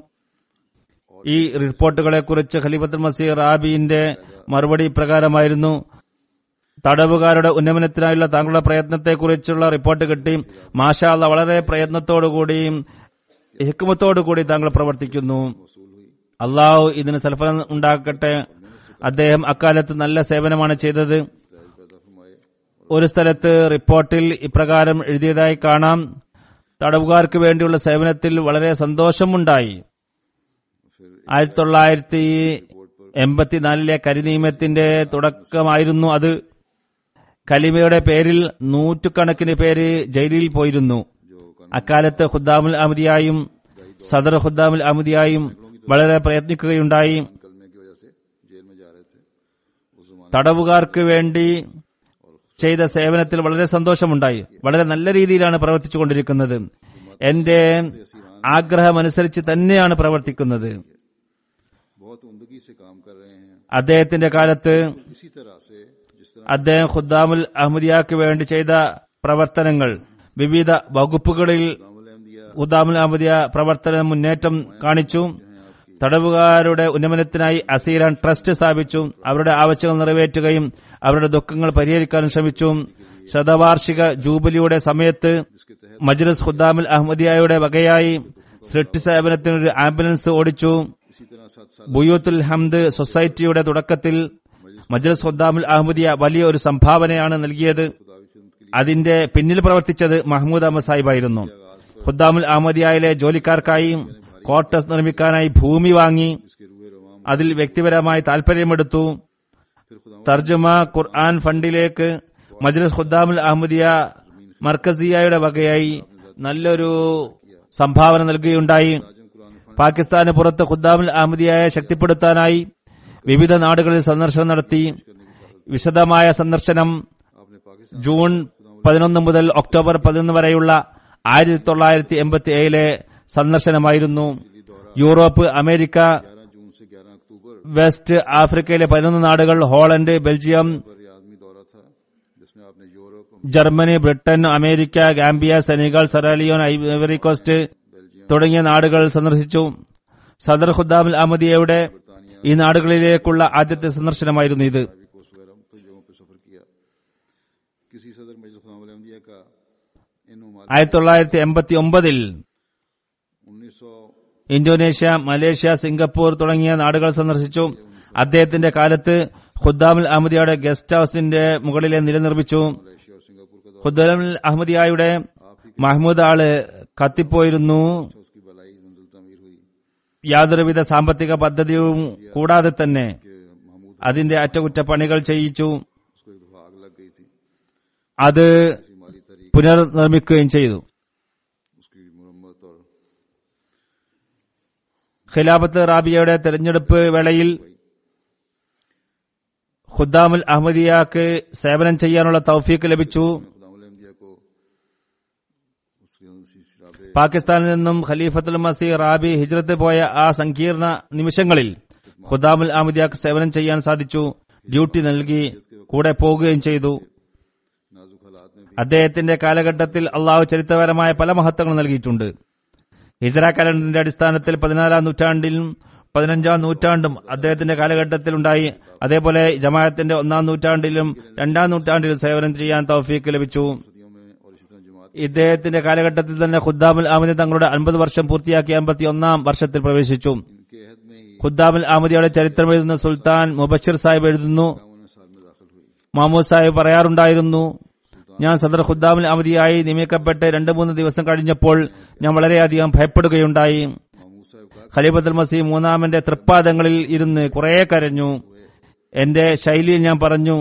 ഈ റിപ്പോർട്ടുകളെക്കുറിച്ച് ഖലീഫത്തുൽ മസീർ റാബിന്റെ മറുപടി ഇപ്രകാരമായിരുന്നു തടവുകാരുടെ ഉന്നമനത്തിനായുള്ള താങ്കളുടെ പ്രയത്നത്തെക്കുറിച്ചുള്ള റിപ്പോർട്ട് കിട്ടി മാഷാല്ല വളരെ പ്രയത്നത്തോടുകൂടിയും ഹിക്കുമത്തോടുകൂടി താങ്കൾ പ്രവർത്തിക്കുന്നു അള്ളാഹു ഇതിന് സൽഫലം ഉണ്ടാക്കട്ടെ അദ്ദേഹം അക്കാലത്ത് നല്ല സേവനമാണ് ചെയ്തത് पैदा फरमाए ഒരു സ്ഥലത്ത് റിപ്പോർട്ടിൽ ഇപ്രകാരം എഴുതിയതായി കാണാം തടവുകാർക്ക് വേണ്ടിയുള്ള സേവനത്തിൽ വളരെ സന്തോഷമുണ്ടായി ആയിരത്തി തൊള്ളായിരത്തി എൺപത്തിനാലിലെ കരിനിയമത്തിന്റെ തുടക്കമായിരുന്നു അത് കലിമയുടെ പേരിൽ നൂറ്റുകണക്കിന് പേര് ജയിലിൽ പോയിരുന്നു അക്കാലത്ത് ഖുദ്ദാമുൽ അഹമ്മദിയായും സദർ ഖുദ്ദാമുൽ അഹമ്മദിയായും വളരെ പ്രയത്നിക്കുകയുണ്ടായി कलमे की वजह से जेल में जा रहे थे उस जमाने തടവുകാർക്ക് വേണ്ടി ചെയ്ത സേവനത്തിൽ വളരെ സന്തോഷമുണ്ടായി വളരെ നല്ല രീതിയിലാണ് പ്രവർത്തിച്ചുകൊണ്ടിരിക്കുന്നത് എന്റെ ആഗ്രഹമനുസരിച്ച് തന്നെയാണ് പ്രവർത്തിക്കുന്നത് बहुत उमदगी से काम कर रहे हैं അദ്ദേഹത്തിന്റെ കാലത്ത് इसी तरह से जिस तरह അദ്ദേഹം ഖുദ്ദാമുൽ അഹമ്മദിയാക്ക് വേണ്ടി ചെയ്ത പ്രവർത്തനങ്ങൾ വിവിധ വകുപ്പുകളിൽ दामुल अहमदिया ഖുദ്ദാമുൽ അഹമ്മദിയ പ്രവർത്തന മുന്നേറ്റം കാണിച്ചു തടവുകാരുടെ ഉന്നമനത്തിനായി അസീരാൻ ട്രസ്റ്റ് സ്ഥാപിച്ചു അവരുടെ ആവശ്യങ്ങൾ നിറവേറ്റുകയും അവരുടെ ദുഃഖങ്ങൾ പരിഹരിക്കാനും ശ്രമിച്ചു ശതവാർഷിക ജൂബിലിയുടെ സമയത്ത് जिसके तहत മജ്ലിസ് ഖുദ്ദാമുൽ അഹമ്മദിയായുടെ വകയായി സൃഷ്ടി സേവനത്തിന് ഒരു ആംബുലൻസ് ഓടിച്ചു इसी तरह सात साल ബുയൂത്തുൽ ഹംദ് സൊസൈറ്റിയുടെ തുടക്കത്തിൽ മജ്ലിസ് ഖുദ്ദാമുൽ അഹമ്മദിയ വലിയ ഒരു സംഭാവനയാണ് നൽകിയത് खुदा की खिदमत के लिए അതിന്റെ പിന്നിൽ പ്രവർത്തിച്ചത് മഹ്മൂദ് അഹമ്മദ് സാഹിബായിരുന്നു ഖുദ്ദാമുൽ അഹമ്മദിയായിലെ ജോലിക്കാർക്കായി ക്വാർട്ടേഴ്സ് നിർമ്മിക്കാനായി ഭൂമി വാങ്ങി जिसके रूए रवाम അതിൽ വ്യക്തിപരമായി താൽപര്യമെടുത്തു फिर खुदा തർജമ ഖുർആൻ ഫണ്ടിലേക്ക് മജ്ലിസ് ഖുദ്ദാമുൽ അഹമ്മദിയ മർക്കസിയയുടെ വകയായി നല്ലൊരു സംഭാവന നൽകുകയുണ്ടായി आजम कुरान फंड പാകിസ്ഥാന് പുറത്ത് ഖുദ്ദാമുൽ അഹമ്മദിയായെ ശക്തിപ്പെടുത്താനായി വിവിധ നാടുകളിൽ സന്ദർശനം നടത്തി വിശദമായ സന്ദർശനം आपने पाकिस्तान ജൂൺ പതിനൊന്ന് മുതൽ ഒക്ടോബർ പതിനൊന്ന് വരെയുള്ള ആയിരത്തി തൊള്ളായിരത്തി എൺപത്തി ഏഴിലെ സന്ദർശനമായിരുന്നു യൂറോപ്പ് അമേരിക്ക ग्यारह जून से ग्यारह अक्टूबर വെസ്റ്റ് ആഫ്രിക്കയിലെ പതിനൊന്ന് നാടുകൾ ഹോളണ്ട് ബെൽജിയം पर ये आदमी दौरा था जिसमें आपने Europe Germany Britain America Gambia Senegal Sierra Leone Ivory Coast Belgium തുടങ്ങിയ നാടുകൾ സന്ദർശിച്ചു സദർ ഖുദ്ദാമുൽ അഹമ്മദിയയുടെ ഈ നാടുകളിലേക്കുള്ള ആദ്യത്തെ സന്ദർശനമായിരുന്നു ഇത് आईवी कोस्ट वगैरह मुख्तलिफ जगहों पर सफर किया किसी सदर मजलिस खुदा अहमदिया का इन ममालिक ആയിരത്തി തൊള്ളായിരത്തി എൺപത്തി ഒമ്പതിൽ उन्नीस सौ ഇന്തോനേഷ്യ മലേഷ്യ സിംഗപ്പൂർ തുടങ്ങിയ നാടുകൾ സന്ദർശിച്ചു അദ്ദേഹത്തിന്റെ കാലത്ത് ഖുദ്ദാമുൽ അഹമ്മദിയയുടെ ഗസ്റ്റ് ഹൌസിന്റെ മുകളിലെ നില നിർമ്മിച്ചു मलेशिया और सिंगापुर का दौरा ഖുദ്ദാമുൽ അഹമ്മദിയായുടെ മഹ്മൂദ് ആള് കത്തിപ്പോയിരുന്നു था उसकी भलाई मंजिल तमीर हुई യാതൊരുവിധ സാമ്പത്തിക പദ്ധതിയും കൂടാതെ തന്നെ कि महमूद അതിന്റെ അറ്റകുറ്റപ്പണികൾ ചെയ്യിച്ചു उसको एक दफा आग लग गई थी അത് किसी माली तरीक പുനർനിർമ്മിക്കുകയും ചെയ്തു उसकी मुरम्मत और ഖിലാഫത്ത് റാബിയയുടെ തെരഞ്ഞെടുപ്പ് വേളയിൽ ഖുദ്ദാമുൽ അഹമ്മദിയാക്ക് സേവനം ചെയ്യാനുള്ള തൗഫീക്ക് ലഭിച്ചു खुदा अहमदिया को उसके उसी शराबे പാകിസ്ഥാനിൽ നിന്നും ഖലീഫത്തുൽ മസി റാബി ഹിജ്രത്ത് പോയ ആ സങ്കീർണ നിമിഷങ്ങളിൽ ഖുദ്ദാമുൽ അഹമ്മദിയാക്ക് സേവനം ചെയ്യാൻ സാധിച്ചു ഡ്യൂട്ടി നൽകി കൂടെ പോകുകയും ചെയ്തു नाजुक हालात में भी അദ്ദേഹത്തിന്റെ കാലഘട്ടത്തിൽ അള്ളാഹു ചരിത്രപരമായ പല മഹത്വങ്ങൾ നൽകിയിട്ടുണ്ട് ഹിജറ കലണ്ടറിന്റെ അടിസ്ഥാനത്തിൽ പതിനാലാം നൂറ്റാണ്ടിൽ പതിനഞ്ചാം നൂറ്റാണ്ടും അദ്ദേഹത്തിന്റെ കാലഘട്ടത്തിൽ ഉണ്ടായി അതേപോലെ ജമാഅത്തിന്റെ ഒന്നാം നൂറ്റാണ്ടിലും രണ്ടാം നൂറ്റാണ്ടിലും സേവനം ചെയ്യാൻ തൗഫീക്ക് ലഭിച്ചു सदियों में और इसी तरह जमात ഇദ്ദേഹത്തിന്റെ കാലഘട്ടത്തിൽ തന്നെ ഖുദ്ദാമുൽ ആമദി തങ്ങളുടെ അൻപത് വർഷം പൂർത്തിയാക്കി അമ്പത്തി ഒന്നാം വർഷത്തിൽ പ്രവേശിച്ചു इनके अहद में ही ഖുദ്ദാമുൽ ആമദിയുടെ ചരിത്രം എഴുതുന്ന സുൽത്താൻ മുബഷിർ സാഹിബ് എഴുതുന്നു इक्यावन साल में दाखिल हुई മാമൂദ് സാഹിബ് പറയാറുണ്ടായിരുന്നു ഞാൻ സദർ ഖുദ്ദാമുൽ അമദിയായി നിയമിക്കപ്പെട്ട് രണ്ട് മൂന്ന് ദിവസം കഴിഞ്ഞപ്പോൾ ഞാൻ വളരെയധികം ഭയപ്പെടുകയുണ്ടായി मामूद साहब का ഖലീഫത്തുൽ മസീഹ് മൂന്നാമന്റെ തൃപ്പാദങ്ങളിൽ ഇരുന്ന് കുറെ കരഞ്ഞു എന്റെ ശൈലിയിൽ ഞാൻ പറഞ്ഞു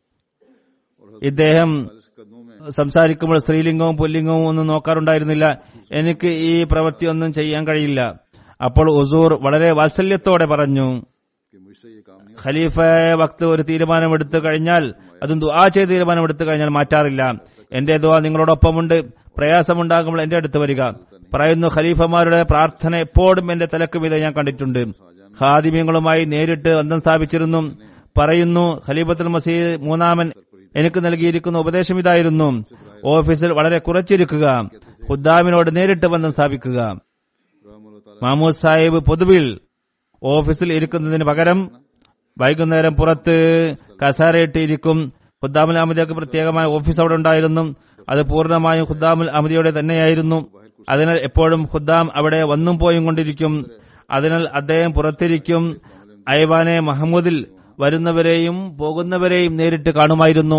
ഇദ്ദേഹം चालीस कदमों में സംസാരിക്കുമ്പോൾ സ്ത്രീലിംഗവും പുല്ലിംഗവും ഒന്നും നോക്കാറുണ്ടായിരുന്നില്ല എനിക്ക് ഈ പ്രവൃത്തി ഒന്നും ചെയ്യാൻ കഴിയില്ല അപ്പോൾ ഉസൂർ വളരെ വാത്സല്യത്തോടെ പറഞ്ഞു कि मुझसे ये काम नहीं ഖലീഫ വക്ത് ഒരു തീരുമാനമെടുത്തു കഴിഞ്ഞാൽ അതും ദുആ ചെയ്ത് തീരുമാനമെടുത്തു കഴിഞ്ഞാൽ മാറ്റാറില്ല എന്റെ ദുആ നിങ്ങളോടൊപ്പമുണ്ട് പ്രയാസമുണ്ടാകുമ്പോൾ എന്റെ അടുത്ത് വരിക പറയുന്നു ഖലീഫമാരുടെ പ്രാർത്ഥന എപ്പോഴും എന്റെ തലക്ക് മീതെ ഞാൻ കണ്ടിട്ടുണ്ട് ഖാദിമ്യങ്ങളുമായി നേരിട്ട് ബന്ധം സ്ഥാപിച്ചിരുന്നു പറയുന്നു ഖലീഫത്തുൽ മസീദ് മൂന്നാമൻ എനിക്ക് നൽകിയിരിക്കുന്ന ഉപദേശം ഇതായിരുന്നു ഓഫീസിൽ വളരെ കുറച്ചിരിക്കുക ഖുദ്ദാമിനോട് നേരിട്ട് ബന്ധം സ്ഥാപിക്കുക रहमतुल्लाह ताला മാമൂദ് സാഹിബ് പൊതുവിൽ ഓഫീസിൽ ഇരിക്കുന്നതിന് പകരം വൈകുന്നേരം പുറത്ത് കസാരയിട്ട് ഇരിക്കും ഖുദ്ദാമുൽ അഹമ്മദിയൊക്കെ പ്രത്യേകമായ ഓഫീസ് അവിടെ ഉണ്ടായിരുന്നു അത് പൂർണ്ണമായും ഖുദ്ദാമുൽ അഹമ്മദിയുടെ തന്നെയായിരുന്നു അതിനാൽ എപ്പോഴും ഖുദ്ദാം അവിടെ വന്നും പോയും കൊണ്ടിരിക്കും അതിനാൽ അദ്ദേഹം പുറത്തിരിക്കും ഐവാനെ മഹമ്മൂദിൽ വരുന്നവരെയും പോകുന്നവരെയും നേരിട്ട് കാണുമായിരുന്നു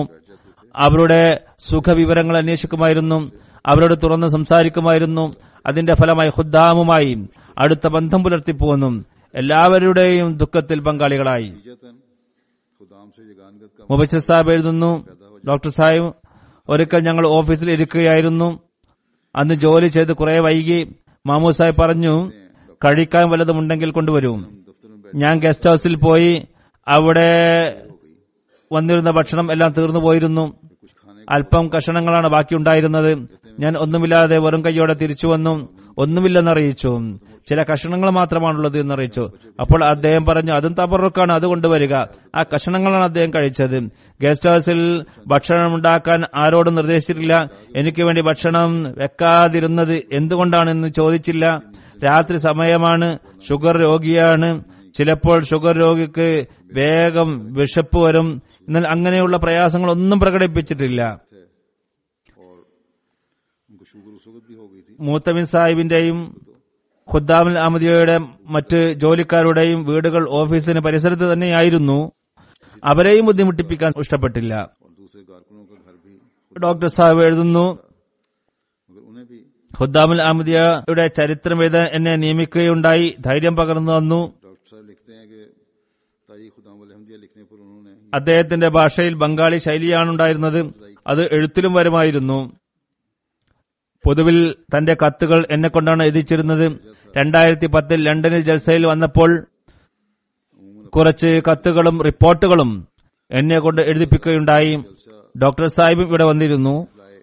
അവരുടെ സുഖവിവരങ്ങൾ അന്വേഷിക്കുമായിരുന്നു അവരോട് തുറന്ന് സംസാരിക്കുമായിരുന്നു അതിന്റെ ഫലമായി ഖുദ്ദാമുമായി അടുത്ത ബന്ധം പുലർത്തിപ്പോന്നു എല്ലാവരുടെയും ദുഃഖത്തിൽ പങ്കാളികളായി नतीजतन खुदाम से ये गानगत का മുബഷിർ സാഹിബ് എഴുതുന്നു ഡോക്ടർ സാഹിബ് ഒരിക്കൽ ഞങ്ങൾ ഓഫീസിൽ ഇരിക്കുകയായിരുന്നു അന്ന് ജോലി ചെയ്ത് കുറെ വൈകി മാമൂദ് സാഹിബ് പറഞ്ഞു കഴിക്കാൻ വല്ലതുമുണ്ടെങ്കിൽ കൊണ്ടുവരൂ दफ्तर में ഞാൻ ഗസ്റ്റ് ഹൌസിൽ പോയി അവിടെ വന്നിരുന്ന ഭക്ഷണം എല്ലാം തീർന്നു പോയിരുന്നു कुछ खाने അല്പം കഷണങ്ങളാണ് ബാക്കിയുണ്ടായിരുന്നത് ഞാൻ ഒന്നുമില്ലാതെ വെറും കൈയോടെ തിരിച്ചു വന്നു ഒന്നുമില്ലെന്നറിയിച്ചു ചില കഷണങ്ങൾ മാത്രമാണുള്ളത് എന്നറിയിച്ചു അപ്പോൾ അദ്ദേഹം പറഞ്ഞു അതും തബറുക്കാണ് അത് കൊണ്ടുവരിക ആ കഷണങ്ങളാണ് അദ്ദേഹം കഴിച്ചത് ഗസ്റ്റ് ഹൌസിൽ ഭക്ഷണം ഉണ്ടാക്കാൻ ആരോടും നിർദ്ദേശിച്ചിട്ടില്ല എനിക്ക് വേണ്ടി ഭക്ഷണം വെക്കാതിരുന്നത് എന്തുകൊണ്ടാണെന്ന് ചോദിച്ചില്ല രാത്രി സമയമാണ് ഷുഗർ രോഗിയാണ് ചിലപ്പോൾ ഷുഗർ രോഗിക്ക് വേഗം വിശപ്പ് വരും എന്നാൽ അങ്ങനെയുള്ള പ്രയാസങ്ങളൊന്നും പ്രകടിപ്പിച്ചിട്ടില്ല और उनको शुगर उस वक्त भी हो गई थी മൂത്തമിൻ സാഹിബിന്റെയും ഖുദ്ദാമുൽ അഹമ്മദിയുടെ മറ്റ് ജോലിക്കാരുടെയും വീടുകൾ ഓഫീസിന് പരിസരത്ത് തന്നെയായിരുന്നു അവരെയും ബുദ്ധിമുട്ടിപ്പിക്കാൻ ഇഷ്ടപ്പെട്ടില്ല और दूसरे कारकुनों का घर भी ഡോക്ടർ സാഹിബ് എഴുതുന്നു मगर उन्हें भी ഖുദ്ദാമുൽ അഹമ്മദിയയുടെ ചരിത്രം എഴുതാൻ എന്നെ നിയമിക്കുകയുണ്ടായി ധൈര്യം പകർന്നു തന്നു डॉक्टर साहब लिखते हैं कि ताई खुदाम अहमदिया लिखने पर उन्होंने അദ്ദേഹത്തിന്റെ ഭാഷയിൽ ബംഗാളി ശൈലിയാണ് ഉണ്ടായിരുന്നത് അത് എഴുത്തിലും വരുമായിരുന്നു പൊതുവിൽ തന്റെ കത്തുകൾ എന്നെ കൊണ്ടാണ് എഴുതിച്ചിരുന്നത് രണ്ടായിരത്തി പത്തിൽ ലണ്ടനിൽ ജൽസയിൽ വന്നപ്പോൾ കുറച്ച് കത്തുകളും റിപ്പോർട്ടുകളും എന്നെ കൊണ്ട് എഴുതിപ്പിക്കുകയുണ്ടായി ഡോക്ടർ സാഹിബും ഇവിടെ വന്നിരുന്നു लाए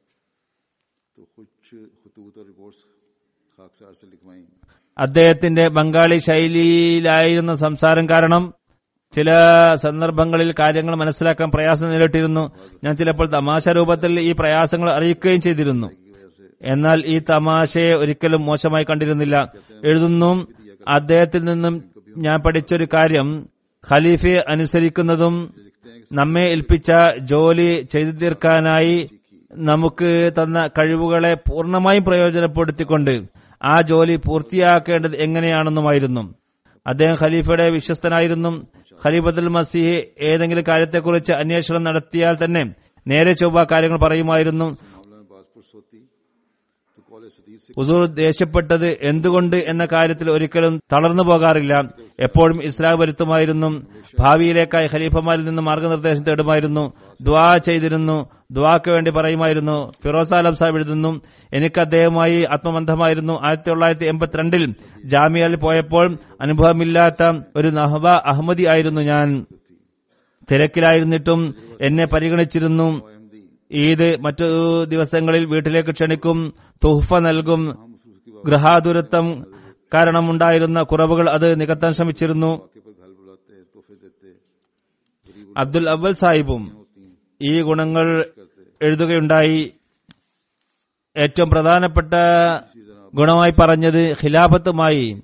तो कुछ खतूत और रिपोर्ट्स खाकसार से लिखवाई അദ്ദേഹത്തിന്റെ ബംഗാളി ശൈലിയിലായിരുന്ന സംസാരം കാരണം ചില സന്ദർഭങ്ങളിൽ കാര്യങ്ങൾ മനസ്സിലാക്കാൻ പ്രയാസം നേരിട്ടിരുന്നു ഞാൻ ചിലപ്പോൾ തമാശ രൂപത്തിൽ ഈ പ്രയാസങ്ങൾ അറിയിക്കുകയും ചെയ്തിരുന്നു की वजह से എന്നാൽ ഈ തമാശയെ ഒരിക്കലും മോശമായി കണ്ടിരുന്നില്ല എഴുതുന്നു അദ്ദേഹത്തിൽ നിന്നും ഞാൻ പഠിച്ചൊരു കാര്യം ഖലീഫയെ അനുസരിക്കുന്നതും लिखते हैं कि നമ്മെ ഏൽപ്പിച്ച ജോലി ചെയ്തു തീർക്കാനായി നമുക്ക് തന്ന കഴിവുകളെ പൂർണ്ണമായും പ്രയോജനപ്പെടുത്തിക്കൊണ്ട് ആ ജോലി പൂർത്തിയാക്കേണ്ടത് എങ്ങനെയാണെന്നുമായിരുന്നു അദ്ദേഹം ഖലീഫയുടെ വിശ്വസ്തനായിരുന്നു ഖലീഫത്തുൽ മസീഹ് ഏതെങ്കിലും കാര്യത്തെക്കുറിച്ച് അന്വേഷണം നടത്തിയാൽ തന്നെ നേരെ ചൊവ്വ കാര്യങ്ങൾ പറയുമായിരുന്നു मामला में पासपोर्ट होती तो कॉलेज सदीद से ഹുസൂർ ദേഷ്യപ്പെട്ടത് എന്തുകൊണ്ട് എന്ന കാര്യത്തിൽ ഒരിക്കലും തളർന്നു പോകാറില്ല എപ്പോഴും ഇസ്ലാം വരുത്തുമായിരുന്നു ഭാവിയിലേക്കായി ഖലീഫമാരിൽ നിന്ന് മാർഗനിർദ്ദേശം തേടുമായിരുന്നു ദ്വാ ചെയ്തിരുന്നു ദ്വാക്ക് വേണ്ടി പറയുമായിരുന്നു ഫിറോസ് ആലം സാഹിബ് എഴുതുന്നു എനിക്ക് അദ്ദേഹവുമായി ആത്മബന്ധമായിരുന്നു ആയിരത്തി തൊള്ളായിരത്തി എൺപത്തിരണ്ടിൽ ജാമ്യയിൽ പോയപ്പോൾ അനുഭവമില്ലാത്ത ഒരു നഹബ അഹമ്മദി ആയിരുന്നു ഞാൻ തിരക്കിലായിരുന്നിട്ടും എന്നെ പരിഗണിച്ചിരുന്നു अहमदी ഈദ് മറ്റു ദിവസങ്ങളിൽ വീട്ടിലേക്ക് ക്ഷണിക്കും തുഹ്ഫ നൽകും हम उसकी ഗൃഹാതുരത്വം കാരണമുണ്ടായിരുന്ന കുറവുകൾ അത് നികത്താൻ ശ്രമിച്ചിരുന്നു वाक्य पर घर बुलाते तोहफे देते गरीब അബ്ദുൽ അവൽ സാഹിബും होती ഈ ഗുണങ്ങൾ करते എഴുതുകയുണ്ടായി ഏറ്റവും പ്രധാനപ്പെട്ട इसी तरह ഗുണമായി പറഞ്ഞത് ഖിലാഫത്തുമായി